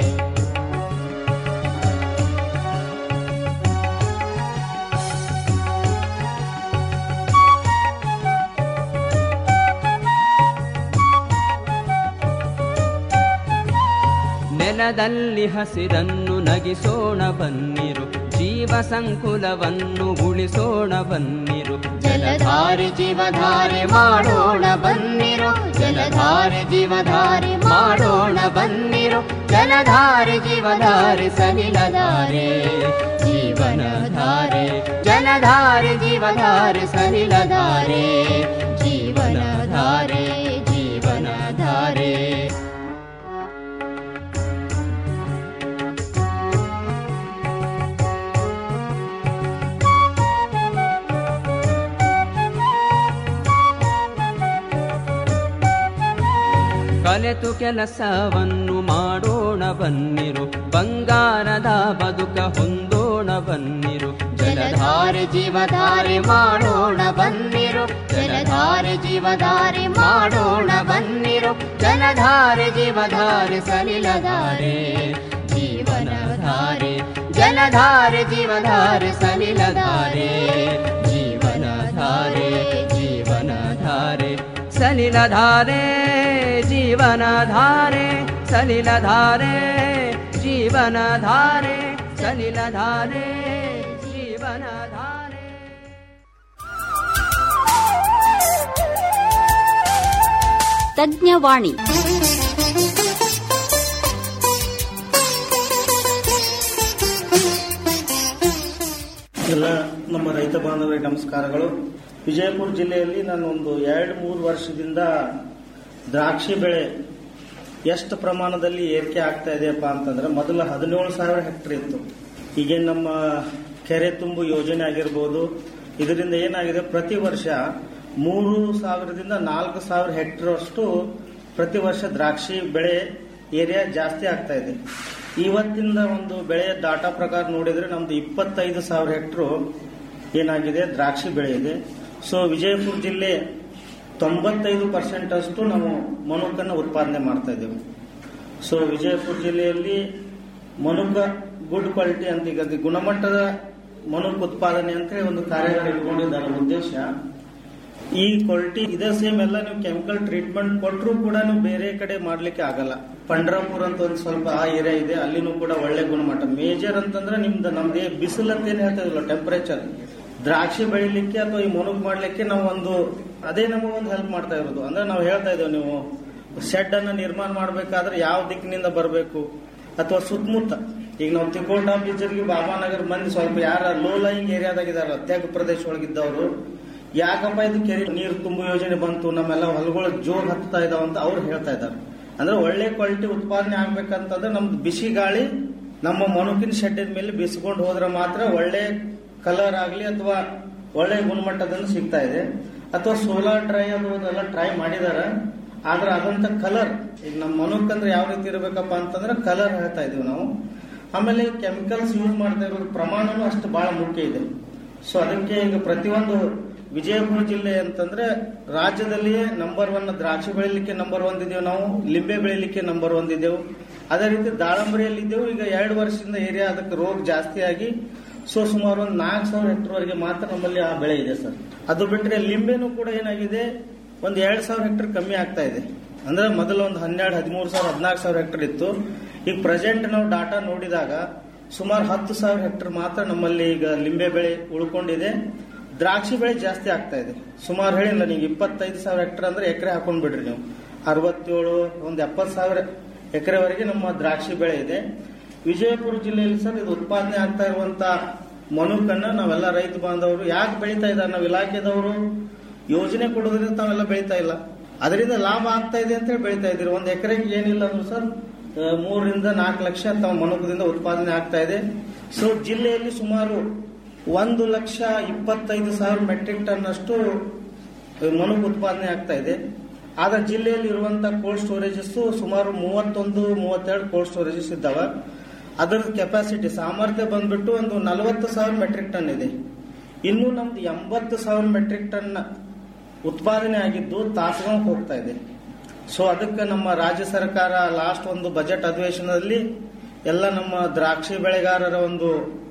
ನೆಲದಲ್ಲಿ ಹಸಿರನ್ನು ನಗಿಸೋಣ ಬನ್ನಿರು ಜೀವ ಸಂಕುಲವನ್ನು ಉಳಿಸೋಣ ಬನ್ನಿರು ಜಲಧಾರೆ ಜೀವಧಾರೆ ಮಾಡೋಣ ಬನ್ನಿರು ಜಲಧಾರೆ ಜೀವಧಾರೆ ಮಾಡೋಣ ಬನ್ನಿರು ಜಲಧಾರೆ ಜೀವಧಾರೆ ಸಲಿಲಧಾರೆ ಜೀವನಧಾರೆ ಜಲಧಾರೆ ಜೀವಧಾರೆ ಸಲಿಲಧಾರೆ ಜೀವನಧಾರೆ ಜೀವನಧಾರೆ ಕಲೆತು ಕೆಲಸವನ್ನು ಮಾಡೋಣ ಬನ್ನಿರು ಬಂಗಾರದ ಬದುಕ ಹೊಂದೋಣ ಬನ್ನಿರು ಜಲಧಾರೆ ಜೀವಧಾರೆ ಮಾಡೋಣ ಬನ್ನಿರು ಜಲಧಾರೆ ಜೀವಧಾರೆ ಮಾಡೋಣ ಬನ್ನಿರು ಜಲಧಾರೆ ಜೀವಧಾರೆ ಸಲಿಲಧಾರೆ ಜೀವನಧಾರೆ ಜಲಧಾರೆ ಜೀವಧಾರೆ ಸಲಿಲಧಾರೆ ಜೀವನಧಾರೆ ಜೀವನಧಾರೆ ಸಲಿಲಧಾರೆ ಜೀವನಧಾರೆ ಸಲಿಲಧಾರೆ ಜೀವನಧಾರೆ ಸಲಿಲಧಾರೆ ಜೀವನಧಾರೆ ತಜ್ಞವಾಣಿ ಎಲ್ಲ ನಮ್ಮ ರೈತ ಬಾಂಧವರಿಗೆ ನಮಸ್ಕಾರಗಳು ವಿಜಯಪುರ ಜಿಲ್ಲೆಯಲ್ಲಿ ನಾನು ಒಂದು ಎರಡು ಮೂರು ವರ್ಷದಿಂದ ದ್ರಾಕ್ಷಿ ಬೆಳೆ ಎಷ್ಟು ಪ್ರಮಾಣದಲ್ಲಿ ಏರಿಕೆ ಆಗ್ತಾ ಇದೆಯಪ್ಪ ಅಂತಂದ್ರೆ ಮೊದಲು ಹದಿನೇಳು ಸಾವಿರ ಹೆಕ್ಟರ್ ಇತ್ತು ಈಗ ನಮ್ಮ ಕೆರೆ ತುಂಬು ಯೋಜನೆ ಆಗಿರ್ಬೋದು ಇದರಿಂದ ಏನಾಗಿದೆ ಪ್ರತಿ ವರ್ಷ ಮೂರು ಸಾವಿರದಿಂದ ನಾಲ್ಕು ಸಾವಿರ ಹೆಕ್ಟರ್ ಅಷ್ಟು ಪ್ರತಿ ವರ್ಷ ದ್ರಾಕ್ಷಿ ಬೆಳೆ ಏರಿಯಾ ಜಾಸ್ತಿ ಆಗ್ತಾ ಇದೆ ಇವತ್ತಿನ ಒಂದು ಬೆಳೆಯ ಡಾಟಾ ಪ್ರಕಾರ ನೋಡಿದ್ರೆ ನಮ್ದು ಇಪ್ಪತ್ತೈದು ಸಾವಿರ ಹೆಕ್ಟರ್ ಏನಾಗಿದೆ ದ್ರಾಕ್ಷಿ ಬೆಳೆ ಇದೆ ಸೊ ವಿಜಯಪುರ ಜಿಲ್ಲೆ ತೊಂಬತ್ತೈದು ಪರ್ಸೆಂಟ್ ಅಷ್ಟು ನಾವು ಮನುಕನ್ನ ಉತ್ಪಾದನೆ ಮಾಡ್ತಾ ಇದ್ದೇವೆ ಸೊ ವಿಜಯಪುರ ಜಿಲ್ಲೆಯಲ್ಲಿ ಮನುಕ ಗುಡ್ ಕ್ವಾಲಿಟಿ ಅಂತ ಈಗ ಅದು ಗುಣಮಟ್ಟದ ಮನುಕ್ ಉತ್ಪಾದನೆ ಅಂತ ಹೇಳಿ ಒಂದು ಕಾರ್ಯಾಗಾರ ಇಟ್ಕೊಂಡಿದ್ದಾರೆ ಉದ್ದೇಶ ಈ ಕ್ವಾಲಿಟಿ ಇದೇ ಸೇಮ್ ಎಲ್ಲ ನೀವು ಕೆಮಿಕಲ್ ಟ್ರೀಟ್ಮೆಂಟ್ ಕೊಟ್ಟರು ಕೂಡ ನೀವು ಬೇರೆ ಕಡೆ ಮಾಡ್ಲಿಕ್ಕೆ ಆಗಲ್ಲ ಪಂಡ್ರಾಪುರ ಅಂತ ಒಂದು ಸ್ವಲ್ಪ ಆ ಏರಿಯಾ ಇದೆ ಅಲ್ಲಿನೂ ಕೂಡ ಒಳ್ಳೆ ಗುಣಮಟ್ಟ ಮೇಜರ್ ಅಂತಂದ್ರೆ ನಿಮ್ದು ನಮ್ದೇ ಬಿಸಿಲು ಅಂತ ಏನ್ ಹೇಳ್ತಾ ಇದ್ರಲ್ಲ ಟೆಂಪರೇಚರ್ ದ್ರಾಕ್ಷಿ ಬೆಳಿಲಿಕ್ಕೆ ಅಥವಾ ಈ ಮನುಗ್ ಮಾಡ್ಲಿಕ್ಕೆ ನಾವು ಒಂದು ಅದೇ ನಮಗೊಂದು ಹೆಲ್ಪ್ ಮಾಡ್ತಾ ಇರೋದು ಅಂದ್ರೆ ನಾವು ಹೇಳ್ತಾ ಇದ್ದೇವೆ ನೀವು ಶೆಡ್ ಅನ್ನ ನಿರ್ಮಾಣ ಮಾಡ್ಬೇಕಾದ್ರೆ ಯಾವ ದಿಕ್ಕಿನಿಂದ ಬರಬೇಕು ಅಥವಾ ಸುತ್ತಮುತ್ತ ಈಗ ನಾವು ತಿಕೋಟ ಬೀಚರ್ಗೆ ಬಾಬಾನಗರ್ ಮಂದಿ ಸ್ವಲ್ಪ ಯಾರ ಲೋ ಲೈಂಗ್ ಏರಿಯಾದಾಗ ಇದಾರಲ್ಲ ತೆಗ್ ಪ್ರದೇಶ ಒಳಗಿದ್ದವರು ಯಾಕಪ್ಪ ಇದು ಕೆರೆ ನೀರು ತುಂಬು ಯೋಜನೆ ಬಂತು ನಮ್ಮೆಲ್ಲ ಹೊಲಗಳು ಜೋಗ್ ಹತ್ತಾ ಇದಾವ ಅಂತ ಅವ್ರು ಹೇಳ್ತಾ ಇದ್ದಾರೆ ಅಂದ್ರೆ ಒಳ್ಳೆ ಕ್ವಾಲಿಟಿ ಉತ್ಪಾದನೆ ಆಗ್ಬೇಕಂತಂದ್ರೆ ನಮ್ದು ಬಿಸಿ ಗಾಳಿ ನಮ್ಮ ಮನುಕಿನ ಶೆಡ್ಡಿನ ಮೇಲೆ ಬಿಸ್ಕೊಂಡು ಹೋದ್ರೆ ಮಾತ್ರ ಒಳ್ಳೆ ಕಲರ್ ಆಗ್ಲಿ ಅಥವಾ ಒಳ್ಳೆ ಗುಣಮಟ್ಟದಲ್ಲಿ ಸಿಗ್ತಾ ಇದೆ ಅಥವಾ ಸೋಲಾರ್ ಡ್ರೈ ಅದು ಅದೆಲ್ಲ ಟ್ರೈ ಮಾಡಿದಾರ ಆದ್ರೆ ಅದಂತ ಕಲರ್ ಈಗ ನಮ್ಮ ಮನುಕ್ ಅಂದ್ರೆ ಯಾವ ರೀತಿ ಇರಬೇಕಪ್ಪ ಅಂತಂದ್ರೆ ಕಲರ್ ಹೇಳ್ತಾ ಇದೀವಿ ನಾವು ಆಮೇಲೆ ಕೆಮಿಕಲ್ಸ್ ಯೂಸ್ ಮಾಡ್ತಾ ಇರೋದು ಪ್ರಮಾಣನೂ ಅಷ್ಟು ಬಹಳ ಮುಖ್ಯ ಇದೆ ಸೊ ಅದಕ್ಕೆ ಈಗ ಪ್ರತಿಯೊಂದು ವಿಜಯಪುರ ಜಿಲ್ಲೆ ಅಂತಂದ್ರೆ ರಾಜ್ಯದಲ್ಲಿಯೇ ನಂಬರ್ ಒನ್ ದ್ರಾಕ್ಷಿ ಬೆಳಿಲಿಕ್ಕೆ ನಂಬರ್ ಒನ್ ಇದ್ದೇವೆ ನಾವು ಲಿಂಬೆ ಬೆಳಿಲಿಕ್ಕೆ ನಂಬರ್ ಒನ್ ಇದ್ದೇವೆ ಅದೇ ರೀತಿ ದಾಳಂಬರಿಯಲ್ಲಿ ಇದ್ದೇವೆ ಈಗ ಎರಡು ವರ್ಷದಿಂದ ಏರಿಯಾ ಅದಕ್ಕೆ ರೋಗ ಜಾಸ್ತಿ ಆಗಿ ಸೊ ಸುಮಾರು ಒಂದು ನಾಲ್ಕು ಸಾವಿರ ಹೆಕ್ಟರ್ ವರೆಗೆ ಮಾತ್ರ ನಮ್ಮಲ್ಲಿ ಆ ಬೆಳೆ ಇದೆ ಸರ್ ಅದು ಬಿಟ್ರೆ ಲಿಂಬೆನೂ ಕೂಡ ಏನಾಗಿದೆ ಒಂದು ಎರಡ್ ಸಾವಿರ ಹೆಕ್ಟರ್ ಕಮ್ಮಿ ಆಗ್ತಾ ಇದೆ ಅಂದ್ರೆ ಮೊದಲು ಒಂದು ಹನ್ನೆರಡು ಹದಿಮೂರು ಸಾವಿರ ಹದಿನಾಲ್ಕು ಸಾವಿರ ಹೆಕ್ಟರ್ ಇತ್ತು ಈಗ ಪ್ರೆಸೆಂಟ್ ನಾವು ಡಾಟಾ ನೋಡಿದಾಗ ಸುಮಾರು ಹತ್ತು ಸಾವಿರ ಹೆಕ್ಟರ್ ಮಾತ್ರ ನಮ್ಮಲ್ಲಿ ಈಗ ಲಿಂಬೆ ಬೆಳೆ ಉಳ್ಕೊಂಡಿದೆ ದ್ರಾಕ್ಷಿ ಬೆಳೆ ಜಾಸ್ತಿ ಆಗ್ತಾ ಇದೆ ಸುಮಾರು ಹೇಳಿಲ್ಲ ನೀವು ಇಪ್ಪತ್ತೈದು ಸಾವಿರ ಹೆಕ್ಟರ್ ಅಂದ್ರೆ ಎಕರೆ ಹಾಕೊಂಡ್ ಬಿಡ್ರಿ ನೀವು ಅರವತ್ತೇಳು ಒಂದು ಎಪ್ಪತ್ತು ಸಾವಿರ ಎಕರೆವರೆಗೆ ನಮ್ಮ ದ್ರಾಕ್ಷಿ ಬೆಳೆ ಇದೆ ವಿಜಯಪುರ ಜಿಲ್ಲೆಯಲ್ಲಿ ಸರ್ ಇದು ಉತ್ಪಾದನೆ ಆಗ್ತಾ ಇರುವಂತ ಮನುಕನ್ನ ನಾವೆಲ್ಲ ರೈತ ಬಾಂಧವರು ಯಾಕೆ ಬೆಳೀತಾ ಇದ್ದಾರೆ ನಾವು ಇಲಾಖೆದವರು ಯೋಜನೆ ಕೊಡೋದ್ರಿಂದ ತಾವೆಲ್ಲ ಬೆಳೀತಾ ಇಲ್ಲ ಅದರಿಂದ ಲಾಭ ಆಗ್ತಾ ಇದೆ ಅಂತ ಹೇಳಿ ಬೆಳೀತಾ ಇದ್ದೀರಿ ಒಂದು ಎಕರೆಗೆ ಏನಿಲ್ಲ ಅಂದ್ರು ಸರ್ ಆ, ಮೂರರಿಂದ ನಾಲ್ಕು ಲಕ್ಷ ತಮ್ಮ ಮನುಕದಿಂದ ಉತ್ಪಾದನೆ ಆಗ್ತಾ ಇದೆ ಸೊ ಜಿಲ್ಲೆಯಲ್ಲಿ ಸುಮಾರು ಒಂದು ಲಕ್ಷ ಇಪ್ಪತ್ತೈದು ಸಾವಿರ ಮೆಟ್ರಿಕ್ ಟನ್ ಅಷ್ಟು ಮನುಕ್ ಉತ್ಪಾದನೆ ಆಗ್ತಾ ಇದೆ ಆದ್ರೆ ಜಿಲ್ಲೆಯಲ್ಲಿ ಇರುವಂತಹ ಕೋಲ್ಡ್ ಸ್ಟೋರೇಜಸ್ ಸುಮಾರು ಮೂವತ್ತೊಂದು ಮೂವತ್ತೆರಡು ಕೋಲ್ಡ್ ಸ್ಟೋರೇಜಸ್ ಇದ್ದಾವೆ ಅದರ ಕೆಪಾಸಿಟಿ ಸಾಮರ್ಥ್ಯ ಬಂದ್ಬಿಟ್ಟು ಒಂದು ನಲವತ್ತು ಸಾವಿರ ಮೆಟ್ರಿಕ್ ಟನ್ ಇದೆ ಇನ್ನು ನಮ್ದು ಎಂಬತ್ತು ಸಾವಿರ ಮೆಟ್ರಿಕ್ ಟನ್ ಉತ್ಪಾದನೆ ಆಗಿದ್ದು ತಾಸಗಾಂವ್ ಹೋಗ್ತಾ ಇದೆ ಸೊ ಅದಕ್ಕೆ ನಮ್ಮ ರಾಜ್ಯ ಸರ್ಕಾರ ಲಾಸ್ಟ್ ಒಂದು ಬಜೆಟ್ ಅಧಿವೇಶನದಲ್ಲಿ ಎಲ್ಲ ನಮ್ಮ ದ್ರಾಕ್ಷಿ ಬೆಳೆಗಾರರ ಒಂದು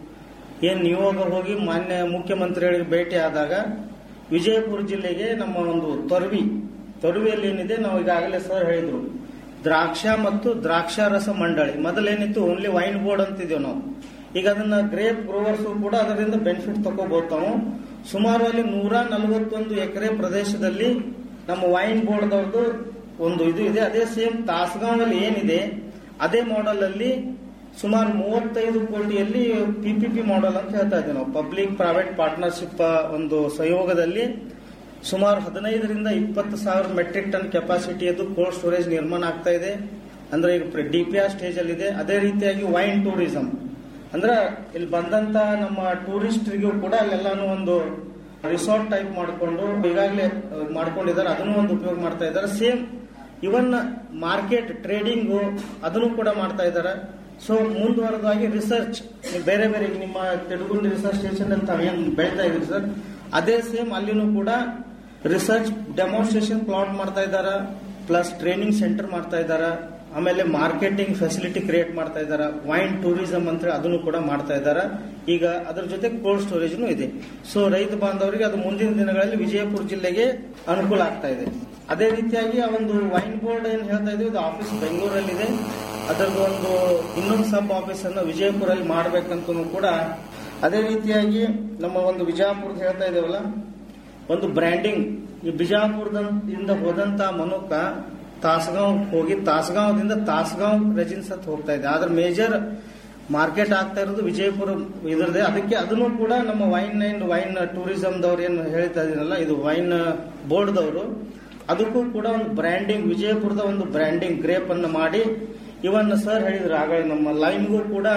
ಏನ್ ನಿಯೋಗ ಹೋಗಿ ಮಾನ್ಯ ಮುಖ್ಯಮಂತ್ರಿಗಳಿಗೆ ಭೇಟಿ ಆದಾಗ ವಿಜಯಪುರ ಜಿಲ್ಲೆಗೆ ನಮ್ಮ ಒಂದು ತೊರವಿ ತೊರವಿಯಲ್ಲಿ ಏನಿದೆ ನಾವು ಈಗಾಗಲೇ ಸರ್ ಹೇಳಿದ್ರು ದ್ರಾಕ್ಷ ಮತ್ತು ದ್ರಾಕ್ಷಾರಸ ಮಂಡಳಿ ಮೊದಲೇನಿತ್ತು ಓನ್ಲಿ ವೈನ್ ಬೋರ್ಡ್ ಅಂತಿದ್ದೇವೆ ನಾವು ಈಗ ಅದನ್ನ ಗ್ರೇಪ್ ಗ್ರೋವರ್ಸ್ ಕೂಡ ಅದರಿಂದ ಬೆನಿಫಿಟ್ ತಗೋಬಹುದು ತಾವು ಸುಮಾರು ಅಲ್ಲಿ ನೂರ ನಲವತ್ತೊಂದು ಎಕರೆ ಪ್ರದೇಶದಲ್ಲಿ ನಮ್ಮ ವೈನ್ ಬೋರ್ಡ್ದವ್ರದ್ದು ಒಂದು ಇದು ಇದೆ ಅದೇ ಸೇಮ್ ತಾಸಗಾಂವಲ್ಲಿ ಏನಿದೆ ಅದೇ ಮಾಡೆಲ್ ಅಲ್ಲಿ ಸುಮಾರು ಮೂವತ್ತೈದು ಕೋಟಿಯಲ್ಲಿ ಪಿಪಿಪಿ ಮಾಡೆಲ್ ಅಂತ ಹೇಳ್ತಾ ಇದ್ದೀವಿ ನಾವು ಪಬ್ಲಿಕ್ ಪ್ರೈವೇಟ್ ಪಾರ್ಟ್ನರ್ಶಿಪ್ ಒಂದು ಸಹಯೋಗದಲ್ಲಿ ಸುಮಾರು ಹದಿನೈದರಿಂದ ಇಪ್ಪತ್ತು ಸಾವಿರ ಮೆಟ್ರಿಕ್ ಟನ್ ಕೆಪಾಸಿಟಿಯದು ಕೋಲ್ಡ್ ಸ್ಟೋರೇಜ್ ನಿರ್ಮಾಣ ಆಗ್ತಾ ಇದೆ ಅಂದ್ರೆ ಈಗ ಡಿಪಿಆರ್ ಸ್ಟೇಜ್ ಅಲ್ಲಿ ಇದೆ ಅದೇ ರೀತಿಯಾಗಿ ವೈನ್ ಟೂರಿಸಂ ಅಂದ್ರೆ ಇಲ್ಲಿ ಬಂದಂತ ನಮ್ಮ ಟೂರಿಸ್ಟ್ರಿಗೂ ಕೂಡ ಅಲ್ಲೆಲ್ಲಾನು ಒಂದು ರಿಸಾರ್ಟ್ ಟೈಪ್ ಮಾಡಿಕೊಂಡು ಈಗಾಗಲೇ ಮಾಡ್ಕೊಂಡಿದ್ದಾರೆ ಅದನ್ನು ಒಂದು ಉಪಯೋಗ ಮಾಡ್ತಾ ಇದ್ದಾರೆ ಸೇಮ್ ಇವನ್ ಮಾರ್ಕೆಟ್ ಟ್ರೇಡಿಂಗು ಅದನ್ನು ಕೂಡ ಮಾಡ್ತಾ ಇದ್ದಾರೆ ಸೊ ಮುಂದುವರೆದಾಗಿ ರಿಸರ್ಚ್ ಬೇರೆ ಬೇರೆ ಈಗ ನಿಮ್ಮ ತಿಡುಗುಂಡಿ ರಿಸರ್ಚ್ ಸ್ಟೇಷನ್ ಅಂತ ಏನ್ ಬೆಳೀತಾ ಇದ್ರಿ ಸರ್ ಅದೇ ಸೇಮ್ ಅಲ್ಲಿನೂ ಕೂಡ ರಿಸರ್ಚ್ ಡೆಮಾನ್ಸ್ಟ್ರೇಷನ್ ಪ್ಲಾಟ್ ಮಾಡ್ತಾ ಇದ್ದಾರೆ ಪ್ಲಸ್ ಟ್ರೈನಿಂಗ್ ಸೆಂಟರ್ ಮಾಡ್ತಾ ಇದ್ದಾರೆ ಆಮೇಲೆ ಮಾರ್ಕೆಟಿಂಗ್ ಫೆಸಿಲಿಟಿ ಕ್ರಿಯೇಟ್ ಮಾಡ್ತಾ ಇದ್ದಾರೆ ವೈನ್ ಟೂರಿಸಂ ಅಂತ ಹೇಳಿ ಅದನ್ನು ಕೂಡ ಮಾಡ್ತಾ ಇದ್ದಾರೆ ಈಗ ಅದ್ರ ಜೊತೆ ಕೋಲ್ಡ್ ಸ್ಟೋರೇಜ್ನು ಇದೆ ಸೊ ರೈತ ಬಾಂಧವರಿಗೆ ಅದು ಮುಂದಿನ ದಿನಗಳಲ್ಲಿ ವಿಜಯಪುರ ಜಿಲ್ಲೆಗೆ ಅನುಕೂಲ ಆಗ್ತಾ ಇದೆ ಅದೇ ರೀತಿಯಾಗಿ ಆ ಒಂದು ವೈನ್ ಬೋರ್ಡ್ ಏನ್ ಹೇಳ್ತಾ ಇದೀವಿ ಇದು ಆಫೀಸ್ ಬೆಂಗಳೂರಲ್ಲಿದೆ ಅದರದ್ದು ಒಂದು ಇನ್ನೊಂದು ಸಬ್ ಆಫೀಸ್ ಅನ್ನು ವಿಜಯಪುರಲ್ಲಿ ಮಾಡ್ಬೇಕಂತನೂ ಕೂಡ ಅದೇ ರೀತಿಯಾಗಿ ನಮ್ಮ ಒಂದು ವಿಜಯಪುರದ ಹೇಳ್ತಾ ಇದೇವಲ್ಲ ಒಂದು ಬ್ರ್ಯಾಂಡಿಂಗ್ ಈ ಬಿಜಾಪುರದಿಂದ ಹೋದಂತ ಮನುಕ ತಾಸಗಾಂವ್ ಹೋಗಿ ತಾಸಗಾಂವದಿಂದ ತಾಸಗಾಂವ್ ರೆಜಿನ್ಸ್ ಅಂತ ಹೋಗ್ತಾ ಇದೆ ಆದ್ರೆ ಮೇಜರ್ ಮಾರ್ಕೆಟ್ ಆಗ್ತಾ ಇರೋದು ವಿಜಯಪುರ ಇದರದೇ ಅದಕ್ಕೆ ಅದನ್ನು ಕೂಡ ನಮ್ಮ ವೈನ್ ಅಂಡ್ ವೈನ್ ಟೂರಿಸಂದವ್ರು ಏನು ಹೇಳ್ತಾ ಇದೀನಲ್ಲ ಇದು ವೈನ್ ಬೋರ್ಡ್ದವರು ಅದಕ್ಕೂ ಕೂಡ ಒಂದು ಬ್ರ್ಯಾಂಡಿಂಗ್ ವಿಜಯಪುರದ ಒಂದು ಬ್ರ್ಯಾಂಡಿಂಗ್ ಗ್ರೇಪ್ ಅನ್ನು ಮಾಡಿ ಇವನ್ ಸರ್ ಹೇಳಿದ್ರು ಆಗ ನಮ್ಮ ಲೈನ್ಗೂ ಕೂಡ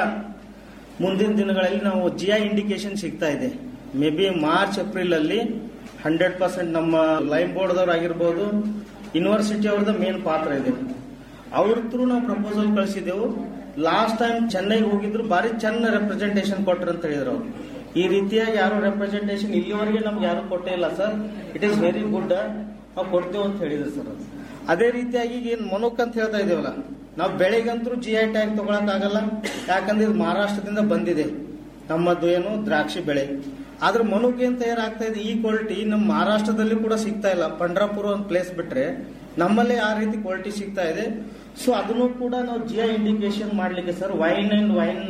ಮುಂದಿನ ದಿನಗಳಲ್ಲಿ ನಾವು ಜಿ ಐ ಇಂಡಿಕೇಶನ್ ಸಿಗ್ತಾ ಇದೆ ಮೇ ಬಿ ಮಾರ್ಚ್ ಏಪ್ರಿಲ್ ಅಲ್ಲಿ ಹಂಡ್ರೆಡ್ ಪರ್ಸೆಂಟ್ ನಮ್ಮ ಲೈನ್ ಬೋರ್ಡ್ದವ್ರು ಆಗಿರ್ಬೋದು ಯೂನಿವರ್ಸಿಟಿ ಅವ್ರದ್ದು ಮೇನ್ ಪಾತ್ರ ಇದೆ ಅವ್ರ ಥ್ರೂ ನಾವು ಪ್ರಪೋಸಲ್ ಕಳಿಸಿದೆವು ಲಾಸ್ಟ್ ಟೈಮ್ ಚೆನ್ನೈಗೆ ಹೋಗಿದ್ರು ಬಾರಿ ಚೆನ್ನ ರೆಪ್ರೆಸೆಂಟೇಷನ್ ಕೊಟ್ರು ಅಂತ ಹೇಳಿದ್ರು ಅವ್ರು ಈ ರೀತಿಯಾಗಿ ಯಾರು ರೆಪ್ರೆಸೆಂಟೇಷನ್ ಇಲ್ಲಿವರೆಗೆ ನಮ್ಗೆ ಯಾರು ಕೊಟ್ಟೇ ಇಲ್ಲ sir it is very good ನಾವು ಕೊಡ್ತೇವೆ ಅಂತ ಹೇಳಿದ್ರು ಸರ್ ಅದು. ಅದೇ ರೀತಿಯಾಗಿ ಈಗ ಏನು ಮನುಕ್ ಅಂತ ಹೇಳ್ತಾ ಇದೀವಲ್ಲ ನಾವು ಬೆಳೆಗಂತೂ ಜಿ ಐ ಟ್ಯಾಗ್ ತಗೊಳಕ್ ಆಗಲ್ಲ ಯಾಕಂದ್ರೆ ಇದು ಮಹಾರಾಷ್ಟ್ರದಿಂದ ಬಂದಿದೆ ನಮ್ಮದು ಏನು ದ್ರಾಕ್ಷಿ ಬೆಳೆ ಆದ್ರೆ ಮನುಕ್ ಏನ್ ತಯಾರಾಗ್ತಾ ಇದೆ ಈ ಕ್ವಾಲಿಟಿ ನಮ್ಮ ಮಹಾರಾಷ್ಟ್ರದಲ್ಲಿ ಕೂಡ ಸಿಗ್ತಾ ಇಲ್ಲ ಪಂಡ್ರಾಪುರ ಒಂದು ಪ್ಲೇಸ್ ಬಿಟ್ರೆ ನಮ್ಮಲ್ಲೇ ಆ ರೀತಿ ಕ್ವಾಲಿಟಿ ಸಿಗ್ತಾ ಇದೆ ಸೊ ಅದನ್ನು ಕೂಡ ನಾವು ಜಿ ಐ ಇಂಡಿಕೇಶನ್ ಮಾಡ್ಲಿಕ್ಕೆ ಸರ್ ವೈನ್ ಅಂಡ್ ವೈನ್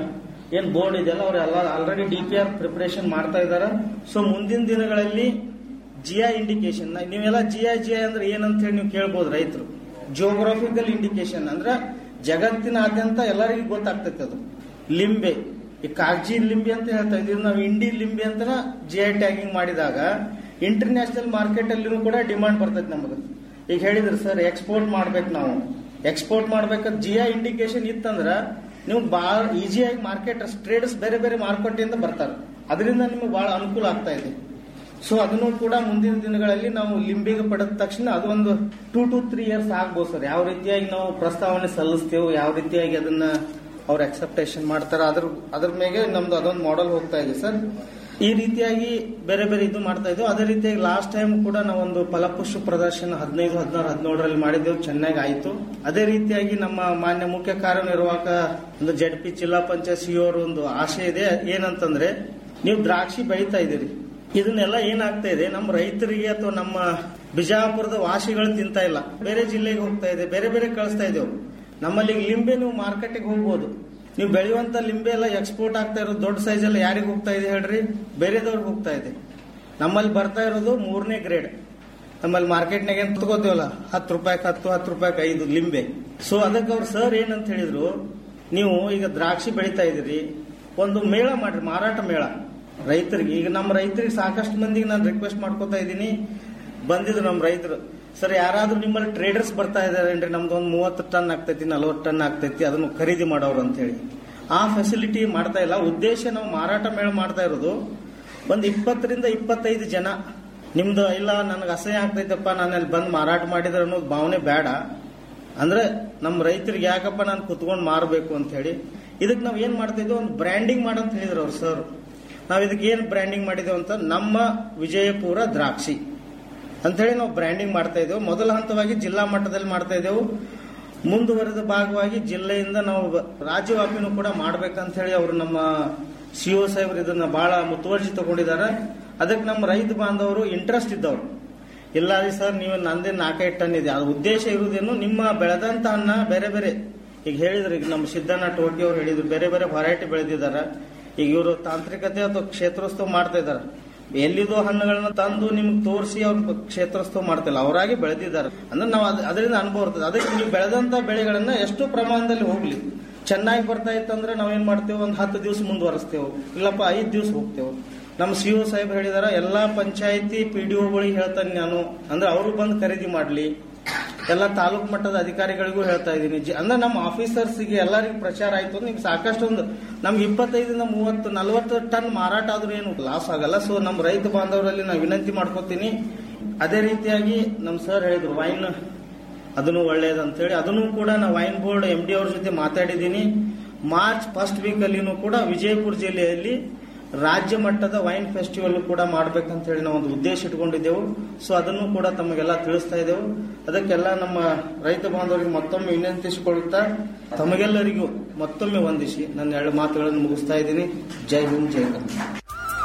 ಏನ್ ಬೋರ್ಡ್ ಇದೆಯಲ್ಲ ಅವರೆಲ್ಲ already D P R preparation ಮಾಡ್ತಾ ಇದ್ದಾರೆ ಸೊ ಮುಂದಿನ ದಿನಗಳಲ್ಲಿ ಜಿ ಐ ಇಂಡಿಕೇಶನ್ ನೀವೆಲ್ಲ ಜಿ ಐ ಜಿ ಐ ಅಂದ್ರೆ ಏನಂತ ಹೇಳಿ ನೀವು ಕೇಳ್ಬೋದು ರೈತರು ಜಿಯೋಗ್ರಾಫಿಕಲ್ ಇಂಡಿಕೇಶನ್ ಅಂದ್ರೆ ಜಗತ್ತಿನಾದ್ಯಂತ ಎಲ್ಲರಿಗೂ ಗೊತ್ತಾಗ್ತೈತೆ ಅದು ಲಿಂಬೆ ಈ ಕಾಗಜಿ ಲಿಂಬೆ ಅಂತ ಹೇಳ್ತಾ ಇದೀವಿ ನಾವು ಇಂಡಿ ಲಿಂಬೆ ಅಂತ ಜಿ ಐ ಟ್ಯಾಗಿಂಗ್ ಮಾಡಿದಾಗ ಇಂಟರ್ನ್ಯಾಷನಲ್ ಮಾರ್ಕೆಟ್ ಅಲ್ಲಿನೂ ಕೂಡ ಡಿಮಾಂಡ್ ಬರ್ತೈತೆ ನಮಗೆ ಈಗ ಹೇಳಿದ್ರಿ ಸರ್ ಎಕ್ಸ್ಪೋರ್ಟ್ ಮಾಡ್ಬೇಕು ನಾವು ಎಕ್ಸ್ಪೋರ್ಟ್ ಮಾಡ್ಬೇಕಾದ್ರೆ ಜಿ ಐ ಇಂಡಿಕೇಶನ್ ಇತ್ತಂದ್ರ ನೀವು ಬಹಳ ಈಸಿಯಾಗಿ ಮಾರ್ಕೆಟ್ ಟ್ರೇಡರ್ಸ್ ಬೇರೆ ಬೇರೆ ಮಾರುಕಟ್ಟೆಯಿಂದ ಬರ್ತಾರೆ ಅದರಿಂದ ನಿಮಗೆ ಬಹಳ ಅನುಕೂಲ ಆಗ್ತಾ ಇದೆ ಸೊ ಅದನ್ನು ಕೂಡ ಮುಂದಿನ ದಿನಗಳಲ್ಲಿ ನಾವು ಲಿಂಬಿಗೆ ಪಡೆದ ತಕ್ಷಣ ಅದೊಂದು ಟೂ ಟು ತ್ರೀ ಇಯರ್ಸ್ ಆಗ್ಬೋದು ಸರ್ ಯಾವ ರೀತಿಯಾಗಿ ನಾವು ಪ್ರಸ್ತಾವನೆ ಸಲ್ಲಿಸ್ತೇವೆ ಯಾವ ರೀತಿಯಾಗಿ ಅದನ್ನ ಅವ್ರು ಅಕ್ಸೆಪ್ಟೇಷನ್ ಮಾಡ್ತಾರ ಅದ್ರ ಅದ್ರ ಮೇಲೆ ನಮ್ದು ಅದೊಂದು ಮಾಡೆಲ್ ಹೋಗ್ತಾ ಇದೆ ಸರ್ ಈ ರೀತಿಯಾಗಿ ಬೇರೆ ಬೇರೆ ಇದು ಮಾಡ್ತಾ ಇದ್ದೇವೆ ಅದೇ ರೀತಿಯಾಗಿ ಲಾಸ್ಟ್ ಟೈಮ್ ಕೂಡ ನಾವೊಂದು ಫಲಪುಷ್ಪ ಪ್ರದರ್ಶನ ಹದಿನೈದು ಹದಿನಾರು ಹದಿನೇಳರಲ್ಲಿ ಮಾಡಿದ್ದೆವು ಚೆನ್ನಾಗಿ ಆಯಿತು ಅದೇ ರೀತಿಯಾಗಿ ನಮ್ಮ ಮಾನ್ಯ ಮುಖ್ಯ ಕಾರ್ಯನಿರ್ವಾಹಕ ಒಂದು ಜಡ್ ಪಿ ಜಿಲ್ಲಾ ಪಂಚಾಯತ್ ಸಿ ಅವರು ಒಂದು ಆಶೆ ಇದೆ ಏನಂತಂದ್ರೆ ನೀವು ದ್ರಾಕ್ಷಿ ಬೆಳೀತಾ ಇದ್ದೀರಿ ಇದನ್ನೆಲ್ಲ ಏನಾಗ್ತಾ ಇದೆ ನಮ್ಮ ರೈತರಿಗೆ ಅಥವಾ ನಮ್ಮ ಬಿಜಾಪುರದ ವಾಸಿಗಳು ತಿಂತಾ ಇಲ್ಲ ಬೇರೆ ಜಿಲ್ಲೆಗೆ ಹೋಗ್ತಾ ಇದೆ ಬೇರೆ ಬೇರೆ ಕಳಿಸ್ತಾ ಇದ್ದೇವೆ ನಮ್ಮಲ್ಲಿ ಈಗ ಲಿಂಬೆ ನೀವು ಮಾರ್ಕೆಟ್ಗೆ ಹೋಗ್ಬೋದು ನೀವು ಬೆಳೆಯುವಂತ ಲಿಂಬೆ ಎಲ್ಲ ಎಕ್ಸ್ಪೋರ್ಟ್ ಆಗ್ತಾ ಇರೋದು ದೊಡ್ಡ ಸೈಜ್ ಎಲ್ಲ ಯಾರಿಗೆ ಹೋಗ್ತಾ ಇದೆ ಹೇಳ್ರಿ ಬೇರೆದವ್ರಿಗೆ ಹೋಗ್ತಾ ಇದೆ ನಮ್ಮಲ್ಲಿ ಬರ್ತಾ ಇರೋದು ಮೂರನೇ ಗ್ರೇಡ್ ನಮ್ಮಲ್ಲಿ ಮಾರ್ಕೆಟ್ನಾಗ ಏನ್ ತಗೋತೀವಲ್ಲ ಹತ್ತು ರೂಪಾಯಿಗೆ ಹತ್ತು ಹತ್ತು ರೂಪಾಯಿಗೆ ಐದು ಲಿಂಬೆ ಸೊ ಅದಕ್ಕೆ ಅವ್ರು ಸರ್ ಏನಂತ ಹೇಳಿದ್ರು ನೀವು ಈಗ ದ್ರಾಕ್ಷಿ ಬೆಳೀತಾ ಇದೀರಿ ಒಂದು ಮೇಳ ಮಾಡ್ರಿ ಮಾರಾಟ ಮೇಳ ರೈತರಿಗೆ ಈಗ ನಮ್ಮ ರೈತರಿಗೆ ಸಾಕಷ್ಟು ಮಂದಿಗೆ ನಾನು ರಿಕ್ವೆಸ್ಟ್ ಮಾಡ್ಕೋತಾ ಇದ್ದೀನಿ ಬಂದಿದ್ರು ನಮ್ಮ ರೈತರು ಸರ್ ಯಾರಾದ್ರೂ ನಿಮ್ಮಲ್ಲಿ ಟ್ರೇಡರ್ಸ್ ಬರ್ತಾ ಇದಾರೇನ್ರಿ ನಮ್ದು ಒಂದು ಮೂವತ್ತು ಟನ್ ಆಗ್ತೈತಿ ನಲವತ್ತು ಟನ್ ಆಗ್ತೈತಿ ಅದನ್ನು ಖರೀದಿ ಮಾಡೋರು ಅಂತ ಹೇಳಿ ಆ ಫೆಸಿಲಿಟಿ ಮಾಡ್ತಾ ಇಲ್ಲ ಉದ್ದೇಶ ನಾವು ಮಾರಾಟ ಮೇಳ ಮಾಡ್ತಾ ಇರೋದು ಒಂದು ಇಪ್ಪತ್ತರಿಂದ ಇಪ್ಪತ್ತೈದು ಜನ ನಿಮ್ದು ಇಲ್ಲ ನನಗೆ ಅಸಹ್ಯ ಆಗ್ತೈತಪ್ಪ ನಾನು ಅಲ್ಲಿ ಬಂದು ಮಾರಾಟ ಮಾಡಿದ್ರೆ ಅನ್ನೋದು ಭಾವನೆ ಬೇಡ ಅಂದ್ರೆ ನಮ್ಮ ರೈತರಿಗೆ ಯಾಕಪ್ಪ ನಾನು ಕುತ್ಕೊಂಡು ಮಾರಬೇಕು ಅಂತ ಹೇಳಿ ಇದಕ್ಕೆ ನಾವು ಏನ್ ಮಾಡ್ತಾ ಇದ್ವಿ ಒಂದು ಬ್ರ್ಯಾಂಡಿಂಗ್ ಮಾಡಂತ ಹೇಳಿದ್ರು ಅವ್ರು ಸರ್ ನಾವು ಇದಕ್ಕೆ ಏನ್ ಬ್ರ್ಯಾಂಡಿಂಗ್ ಮಾಡಿದೇವು ಅಂತ ನಮ್ಮ ವಿಜಯಪುರ ದ್ರಾಕ್ಷಿ ಅಂತೇಳಿ ನಾವು ಬ್ರ್ಯಾಂಡಿಂಗ್ ಮಾಡ್ತಾ ಇದ್ದೇವೆ ಮೊದಲ ಹಂತವಾಗಿ ಜಿಲ್ಲಾ ಮಟ್ಟದಲ್ಲಿ ಮಾಡ್ತಾ ಇದ್ದೇವೆ ಮುಂದುವರೆದ ಭಾಗವಾಗಿ ಜಿಲ್ಲೆಯಿಂದ ನಾವು ರಾಜ್ಯವ್ಯಾಪಿನೂ ಕೂಡ ಮಾಡ್ಬೇಕಂತ ಹೇಳಿ ಅವರು ನಮ್ಮ ಸಿಒ ಸಾಹೇಬ್ರು ಇದನ್ನ ಬಹಳ ಮುತುವರ್ಜಿ ತಗೊಂಡಿದ್ದಾರೆ ಅದಕ್ಕೆ ನಮ್ಮ ರೈತ ಬಾಂಧವರು ಇಂಟ್ರೆಸ್ಟ್ ಇದ್ದವರು ಇಲ್ಲ ರೀ ಸರ್ ನೀವು ನಂದೇ ನಾಲ್ಕೈದು ಟನ್ ಇದೆ ಅದು ಉದ್ದೇಶ ಇರುವುದೇನು ನಿಮ್ಮ ಬೆಳೆದಂತ ಹಣ್ಣ ಬೇರೆ ಬೇರೆ ಈಗ ಹೇಳಿದ್ರು ಈಗ ನಮ್ಮ ಸಿದ್ದಣ್ಣ ಟೋಟಿ ಅವ್ರು ಹೇಳಿದ್ರು ಬೇರೆ ಬೇರೆ ವೆರೈಟಿ ಬೆಳೆದಿದ್ದಾರೆ ಈಗ ಇವರು ತಾಂತ್ರಿಕತೆ ಅಥವಾ ಕ್ಷೇತ್ರೋತ್ಸವ ಮಾಡ್ತಾ ಇದ್ದಾರೆ ಎಲ್ಲಿದೋ ಹಣ್ಣುಗಳನ್ನ ತಂದು ನಿಮ್ಗೆ ತೋರಿಸಿ ಅವ್ರ ಕ್ಷೇತ್ರೋತ್ಸವ ಮಾಡ್ತಿಲ್ಲ ಅವರಾಗಿ ಬೆಳೆದಿದ್ದಾರೆ ಅಂದ್ರೆ ನಾವು ಅದ್- ಅದರಿಂದ ಅನುಭವ ಇರ್ತದೆ ಅದಕ್ಕೆ ನೀವು ಬೆಳೆದಂತ ಬೆಳೆಗಳನ್ನ ಎಷ್ಟು ಪ್ರಮಾಣದಲ್ಲಿ ಹೋಗ್ಲಿ ಚೆನ್ನಾಗಿ ಬರ್ತಾ ಇತ್ತಂದ್ರೆ ನಾವೇನ್ ಮಾಡ್ತೇವೆ ಒಂದು ಹತ್ತು ದಿವಸ ಮುಂದುವರಿಸ್ತೇವೆ ಇಲ್ಲಪ್ಪ ಐದು ದಿವಸ ಹೋಗ್ತೇವೆ ನಮ್ಮ ಸಿ ಒ ಸಾಹೇಬ್ ಹೇಳಿದಾರ ಎಲ್ಲಾ ಪಂಚಾಯತಿ ಪಿ ಡಿ ಒಗಳಿಗೆ ಹೇಳ್ತಾನೆ ನಾನು ಅಂದ್ರೆ ಅವರು ಬಂದು ಖರೀದಿ ಮಾಡ್ಲಿ ಎಲ್ಲ ತಾಲೂಕು ಮಟ್ಟದ ಅಧಿಕಾರಿಗಳಿಗೂ ಹೇಳ್ತಾ ಇದ್ದೀನಿ ಜಿ- ಅಂದ್ರೆ ನಮ್ಮ ಆಫೀಸರ್ಸ್ಗೆ ಎಲ್ಲರಿಗೂ ಪ್ರಚಾರ ಆಯ್ತು ನಿಮ್ಗೆ ಸಾಕಷ್ಟು ಒಂದು ನಮ್ಗೆ ಇಪ್ಪತ್ತೈದರಿಂದ ಮೂವತ್ತು ನಲವತ್ತು ಟನ್ ಮಾರಾಟ ಆದ್ರೂ ಏನು ಲಾಸ್ ಆಗಲ್ಲ ಸೊ ನಮ್ಮ ರೈತ ಬಾಂಧವರಲ್ಲಿ ನಾನು ವಿನಂತಿ ಮಾಡ್ಕೋತೀನಿ ಅದೇ ರೀತಿಯಾಗಿ ನಮ್ಮ ಸರ್ ಹೇಳಿದ್ರು ವೈನ್ ಅದನ್ನು ಒಳ್ಳೇದು ಅಂತ ಹೇಳಿ ಅದನ್ನು ಕೂಡ ನಾವು ವೈನ್ ಬೋರ್ಡ್ ಎಂ ಡಿ ಅವ್ರ ಜೊತೆ ಮಾತಾಡಿದ್ದೀನಿ ಮಾರ್ಚ್ ಫಸ್ಟ್ ವೀಕ್ ಅಲ್ಲಿನೂ ಕೂಡ ವಿಜಯಪುರ ಜಿಲ್ಲೆಯಲ್ಲಿ ರಾಜ್ಯ ಮಟ್ಟದ ವೈನ್ ಫೆಸ್ಟಿವಲ್ ಕೂಡ ಮಾಡ್ಬೇಕಂತ ಹೇಳಿ ನಾವು ಒಂದು ಉದ್ದೇಶ ಇಟ್ಕೊಂಡಿದ್ದೆವು ಸೊ ಅದನ್ನು ಕೂಡ ತಮಗೆಲ್ಲ ತಿಳಿಸ್ತಾ ಇದ್ದೆವು ಅದಕ್ಕೆಲ್ಲ ನಮ್ಮ ರೈತ ಬಾಂಧವರಿಗೆ ಮತ್ತೊಮ್ಮೆ ವಿನಂತಿಸಿಕೊಳ್ಳುತ್ತಾ ತಮಗೆಲ್ಲರಿಗೂ ಮತ್ತೊಮ್ಮೆ ವಂದಿಸಿ ನನ್ನ ಎರಡು ಮಾತುಗಳನ್ನು ಮುಗಿಸ್ತಾ ಇದ್ದೀನಿ ಜೈ ಹಿಂದ್ ಜೈ ಕರ್ನಾಟಕ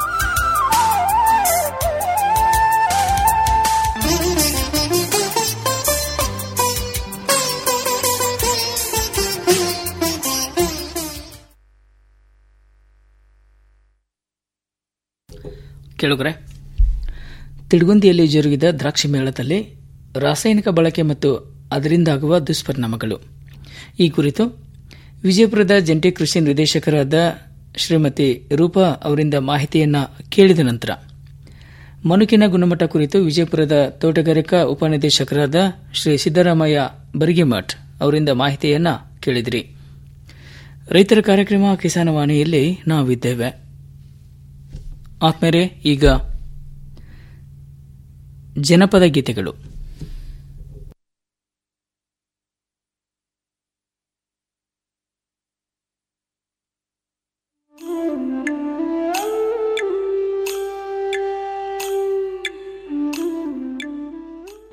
ಕೇಳುಗರೆ ತಿಡ್ಗುಂದಿಯಲ್ಲಿ ಜರುಗಿದ ದ್ರಾಕ್ಷಿ ಮೇಳದಲ್ಲಿ ರಾಸಾಯನಿಕ ಬಳಕೆ ಮತ್ತು ಅದರಿಂದಾಗುವ ದುಷ್ಪರಿಣಾಮಗಳು ಈ ಕುರಿತು ವಿಜಯಪುರದ ಜಂಟಿ ಕೃಷಿ ನಿರ್ದೇಶಕರಾದ ಶ್ರೀಮತಿ ರೂಪಾ ಅವರಿಂದ ಮಾಹಿತಿಯನ್ನ ಕೇಳಿದ ನಂತರ ಮನುಕಿನ ಗುಣಮಟ್ಟ ಕುರಿತು ವಿಜಯಪುರದ ತೋಟಗಾರಿಕಾ ಉಪನಿರ್ದೇಶಕರಾದ ಶ್ರೀ ಸಿದ್ದರಾಮಯ್ಯ ಬರಿಗೆಮಠ್ ಅವರಿಂದ ಮಾಹಿತಿಯನ್ನ ಕೇಳಿದಿರಿ ರೈತರ ಕಾರ್ಯಕ್ರಮ ಕಿಸಾನವಾಣಿಯಲ್ಲಿ ನಾವಿದ್ದೇವೆ ಆತ್ಮೇರೆ ಈಗ ಜನಪದ ಗೀತೆಗಳು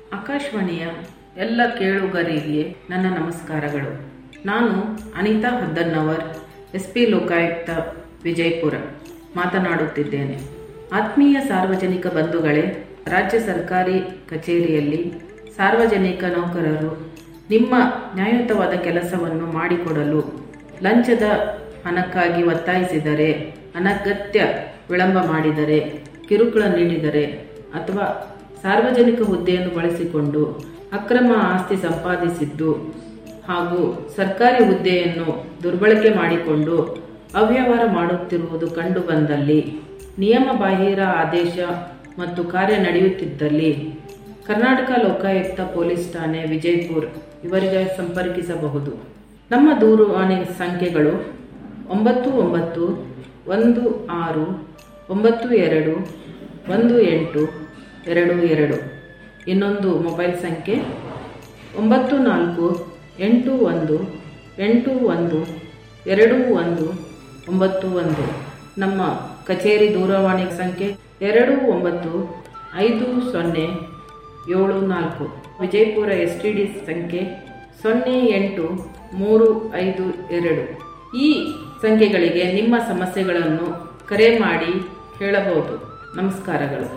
ಆಕಾಶವಾಣಿಯ ಎಲ್ಲ ಕೇಳುಗರಿಗೆ ನನ್ನ ನಮಸ್ಕಾರಗಳು ನಾನು ಅನಿತಾ ಹದ್ದನ್ನವರ್ ಎಸ್ ಪಿ ಲೋಕಾಯುಕ್ತ ವಿಜಯಪುರ ಮಾತನಾಡುತ್ತಿದ್ದೇನೆ ಆತ್ಮೀಯ ಸಾರ್ವಜನಿಕ ಬಂಧುಗಳೇ ರಾಜ್ಯ ಸರ್ಕಾರಿ ಕಚೇರಿಯಲ್ಲಿ ಸಾರ್ವಜನಿಕ ನೌಕರರು ನಿಮ್ಮ ನ್ಯಾಯಯುತವಾದ ಕೆಲಸವನ್ನು ಮಾಡಿಕೊಡಲು ಲಂಚದ ಹಣಕ್ಕಾಗಿ ಒತ್ತಾಯಿಸಿದರೆ ಅನಗತ್ಯ ವಿಳಂಬ ಮಾಡಿದರೆ ಕಿರುಕುಳ ನೀಡಿದರೆ ಅಥವಾ ಸಾರ್ವಜನಿಕ ಹುದ್ದೆಯನ್ನು ಬಳಸಿಕೊಂಡು ಅಕ್ರಮ ಆಸ್ತಿ ಸಂಪಾದಿಸಿದ್ದು ಹಾಗೂ ಸರ್ಕಾರಿ ಹುದ್ದೆಯನ್ನು ದುರ್ಬಳಕೆ ಮಾಡಿಕೊಂಡು ಅವ್ಯವಹಾರ ಮಾಡುತ್ತಿರುವುದು ಕಂಡುಬಂದಲ್ಲಿ ನಿಯಮ ಬಾಹಿರ ಆದೇಶ ಮತ್ತು ಕಾರ್ಯ ನಡೆಯುತ್ತಿದ್ದಲ್ಲಿ ಕರ್ನಾಟಕ ಲೋಕಾಯುಕ್ತ ಪೊಲೀಸ್ ಠಾಣೆ ವಿಜಯಪುರ್ ಇವರಿಗೆ ಸಂಪರ್ಕಿಸಬಹುದು ನಮ್ಮ ದೂರವಾಣಿ ಸಂಖ್ಯೆಗಳು ಒಂಬತ್ತು ಒಂಬತ್ತು ಒಂದು ಆರು ಒಂಬತ್ತು ಎರಡು ಒಂದು ಎಂಟು ಎರಡು ಎರಡು ಇನ್ನೊಂದು ಮೊಬೈಲ್ ಸಂಖ್ಯೆ ಒಂಬತ್ತು ನಾಲ್ಕು ಎಂಟು ಒಂದು ಎಂಟು ಒಂದು ಎರಡು ಒಂದು ಒಂಬತ್ತು ಒಂದು ನಮ್ಮ ಕಚೇರಿ ದೂರವಾಣಿ ಸಂಖ್ಯೆ ಎರಡು ಒಂಬತ್ತು ಐದು ಸೊನ್ನೆ ಏಳು ನಾಲ್ಕು ವಿಜಯಪುರ ಎಸ್ ಟಿ ಡಿ ಸಂಖ್ಯೆ ಸೊನ್ನೆ ಎಂಟು ಮೂರು ಐದು ಎರಡು ಈ ಸಂಖ್ಯೆಗಳಿಗೆ ನಿಮ್ಮ ಸಮಸ್ಯೆಗಳನ್ನು ಕರೆ ಮಾಡಿ ಹೇಳಬಹುದು ನಮಸ್ಕಾರಗಳು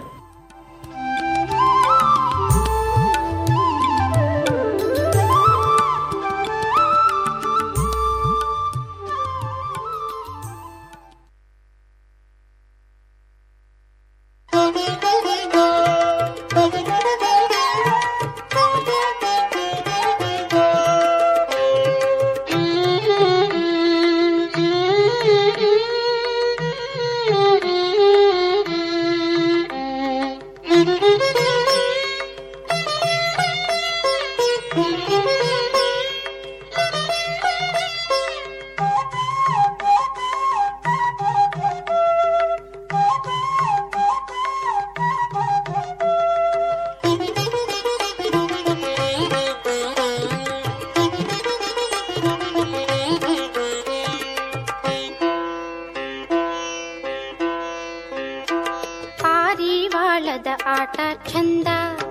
ಪಾರಿವಾಳದ ಆಟ ಚಂದ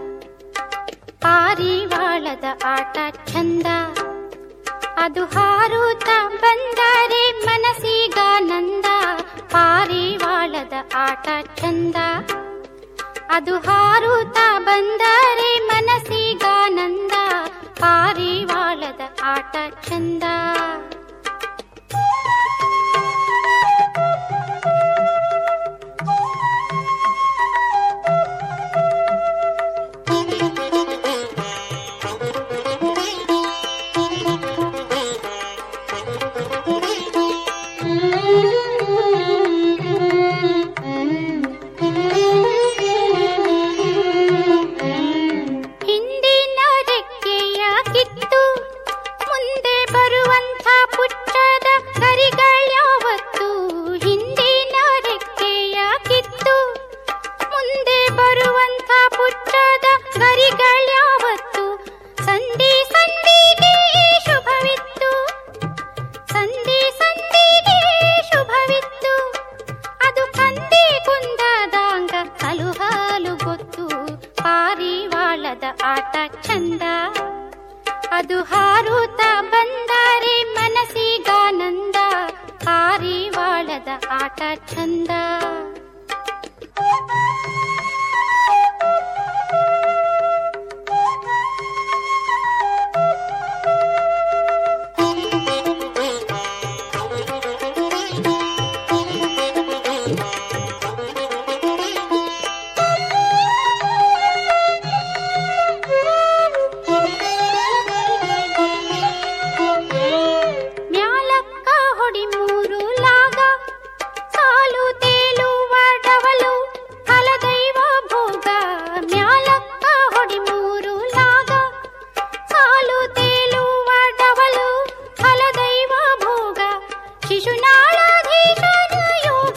ಪಾರಿವಾಳದ ಆಟ ಚಂದ ಅದು ಹಾರುತ್ತ ಬಂದರೆ ಮನಸ್ಸಿಗಾನಂದ ಪಾರಿವಾಳದ ಆಟ ಚಂದ ಅದು ಹಾರುತ್ತ ಬಂದರೆ ಮನಸ್ಸಿಗಾನಂದ ಪಾರಿವಾಳದ ಆಟ ಚಂದ ಹಿಂದಿನ ರೆಕ್ಕೆಯ ಕಿತ್ತು ಮುಂದೆ ಬರುವಂಥ ಪುಟ್ಟದ ಗರಿಗಳ್ಯಾವತ್ತು ಹಿಂದಿನ ರೆಕ್ಕೆಯ ಕಿತ್ತು ಮುಂದೆ ಬರುವಂಥ ಪುಟ್ಟದ ಗರಿಗಳ್ಯಾವತ್ತು ಸಂಧಿ ಸಂಧಿಗೆ ಶುಭವಿತ್ತು ಸಂಧಿ ಸಂಧಿಗೆ ಶುಭವಿತ್ತು ಅದು ಕಂದಿ ಕುಂದದಾಂಗ ಕಲುಹಾಲು ಗೊತ್ತು ಪಾರಿವಾಳದ ಆಟ ಚಂದ ಅದು ಹಾರುತ್ತ ಬಂದರೆ ಮನಸ್ಸಿಗಾನಂದ ಪಾರಿವಾಳದ ಆಟ ಚಂದ ಮ್ಯಾಲಕ್ಕ ಹೊಡಿ ಮೂರು ಲಾಗ ಸಾಲು ತೇಲುವ ಡವಲು ಫಲದೈವ ಭೋಗ ಮ್ಯಾಲಕ್ಕ ಹೊಡಿ ಮೂರು ಲಾಗ ಸಾಲು ತೇಲುವ ಡವಲು ಫಲದೈವ ಭೋಗ ಶಿಶುನಾಳಾಧೀಶನ ಯೋಗ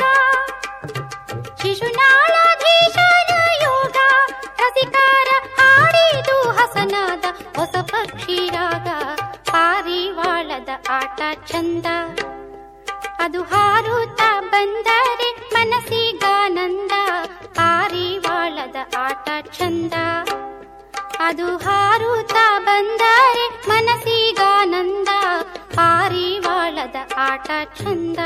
ಶಿಶುನಾಳಾಧೀಶನ ಯೋಗ ರಸಿಕಾರ ಹಾಡಿದು ಹಸನಾದ ಹೊಸ ಪಕ್ಷಿ ರಾಗ ಪಾರಿವಾಳದ ಆಟ ಚಂದ ಅದು ಹಾರುತ್ತ ಬಂದರೆ ಮನಸ್ಸಿಗಾನಂದ ಪಾರಿವಾಳದ ಆಟ ಚಂದ ಅದು ಹಾರುತ್ತಾ ಬಂದರೆ ಮನಸ್ಸಿಗಾನಂದ ಪಾರಿವಾಳದ ಆಟ ಚಂದ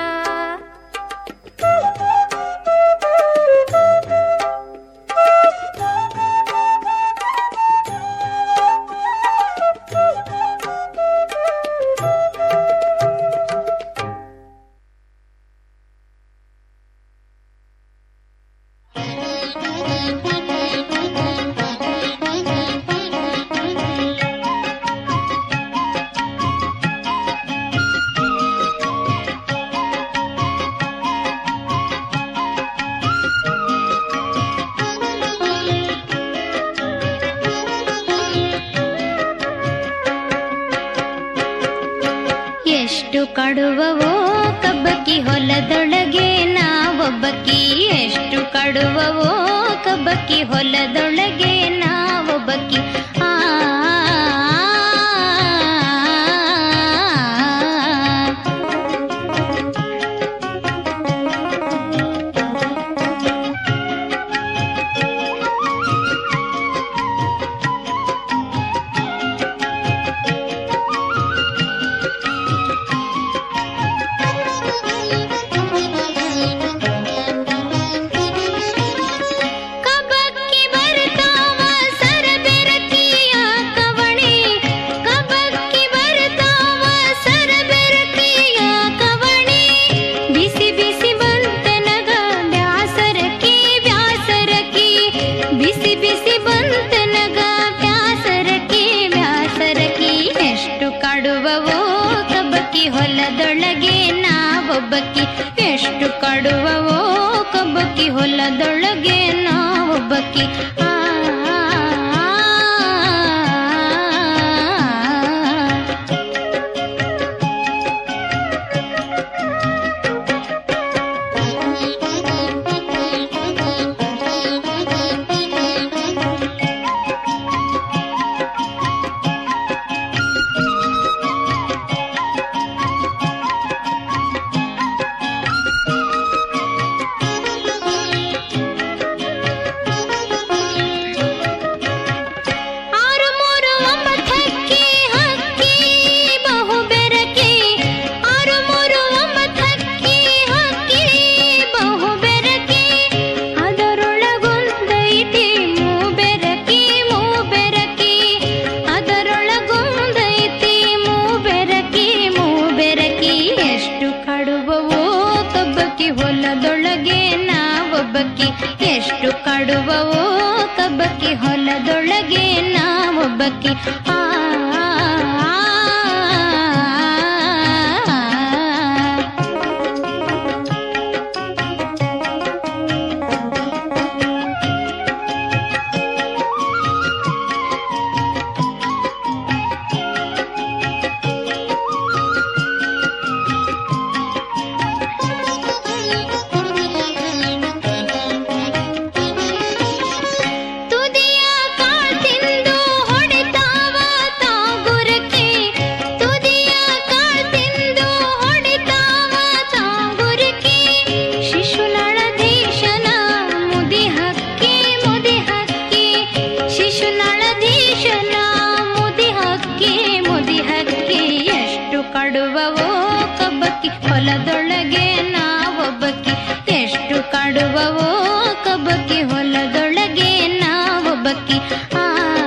ಎಷ್ಟು ಕಡುವವೋ ಕಬ್ಬಕ್ಕಿ ಹೊಲದೊಳಗೆ ನಾವೊಬ್ಬಕ್ಕಿ ಎಷ್ಟು ಕಡುವವೋ ಕಬ್ಬಕ್ಕಿ ಹೊಲದೊಳಗೆ ನಾವೊಬ್ಬಕ್ಕಿ ಆ ಕಬಕ್ಕಿ ಬರ್ತಾವ ಸರಬೆರಕಿಯ ಕವಣಿ ಕಬಕ್ಕಿ ಬರ್ತಾವ ಸರಬೆರಕಿಯ ಕವಣಿ ಬಿಸಿ ಬಿಸಿ ಬಂತನಗ ಬ್ಯಾಸರಕಿ ಬ್ಯಾಸರಕಿ ಬಿಸಿ ಬಿಸಿ ಬಂತನಗ ಬ್ಯಾಸರಕಿ ಬ್ಯಾಸರಕಿ ಎಷ್ಟು ಕಡುವವೋ ಕಬಕ್ಕಿ ಹೊಲದೊಳಗೆ ನಾವೊಬ್ಬಕ್ಕಿ ಎಷ್ಟು ಕಡುವವೋ ಕಬ್ಬಕ್ಕಿ ಹೊಲದೊಳಗೆ ನಾವೊಬ್ಬಕ್ಕಿ ಆ ಆರು ಮೂರು ಒಂಬತ್ತಕ್ಕಿ ಹಕ್ಕಿ ಬಹು ಬೆರಕಿ ಆರು ಮೂರು ಒಂಬತ್ತಕ್ಕಿ ಹಕ್ಕಿ ಬಹು ಬೆರಕಿ ಅದರೊಳಗೊಂದೈತಿ ಮೂ ಬೆರಕಿ ಮೂ ಬೆರಕಿ ಅದರೊಳಗೊಂದೈತಿ ಮೂ ಬೆರಕಿ ಮೂ ಬೆರಕಿ ಎಷ್ಟು ಕಡುವವೋ ಕಬ್ಬಕ್ಕಿ ಹೊಲದೊಳಗೆ ನಾವೊಬ್ಬಕ್ಕಿ ಎಷ್ಟು ಕಡುವವೋ ಕಬ್ಬಕ್ಕಿ ಹೊಲದೊಳಗೆ ನಾವೊಬ್ಬಕ್ಕಿ ಆ ತುದಿಯ ಕಾಳ್ ತಿಂದು ಹೊಡಿತಾವ ತಾಂಗುರಕ್ಕೆ ತುದಿಯ ಕಾಳ್ ತಿಂದು ಹೊಡಿತಾವ ತಾಂಗುರಕ್ಕೆ ಶಿಶುನಳಧೀಶನ ಮುದಿ ಹಕ್ಕಿ ಮುದಿ ಹಕ್ಕಿ ಶಿಶುನಳಧೀಶನ ಮುದಿ ಹಕ್ಕಿ ಮುದಿ ಹಕ್ಕಿ ಎಷ್ಟು ಕಡುವವೋ ಕಬ್ಬಕ್ಕಿ ಹೊಲದೊಳಗೆ ನಾವೊಬ್ಬಕ್ಕಿ ಎಷ್ಟು ಕಡುವವೋ ಕಬ್ಬಕ್ಕಿ ಹೊಲದೊಳಗೆ ನಾವೊಬ್ಬಕ್ಕಿ ಆ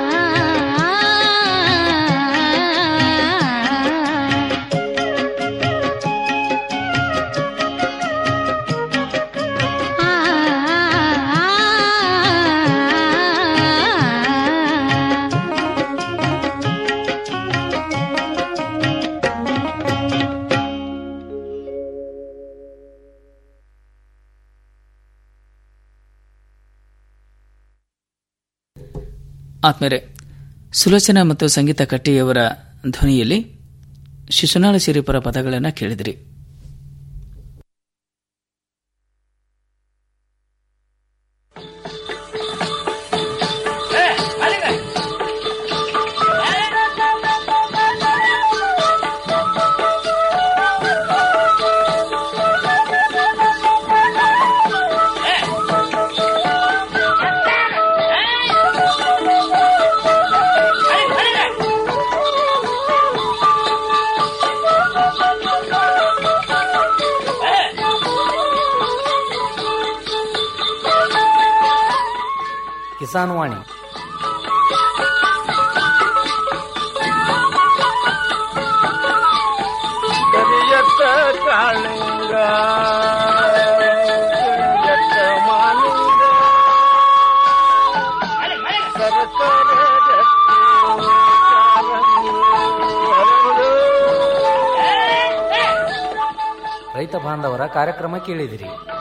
ಆತ್ಮರೆ ಸುಲೋಚನಾ ಮತ್ತು ಸಂಗೀತ ಕಟ್ಟಿಯವರ ಧ್ವನಿಯಲ್ಲಿ ಶಿಶುನಾಳ ಸಿರಿಪುರ ಪದಗಳನ್ನು ಕೇಳಿದಿರಿ Hey! ಕಿಸಾನ್ ವಾಣಿ ಕರಿಯತ್ತ ಕಾಳಿಂಗ ಕರಿಯತ್ತ ಮಾಲಿಂಗ ಸರಸರ ರಕ್ತಿ ಕಾರಂಗಿ ಹರಡು. ರೈತ ಬಾಂಧವರ ಕಾರ್ಯಕ್ರಮ ಕೇಳಿದಿರಿ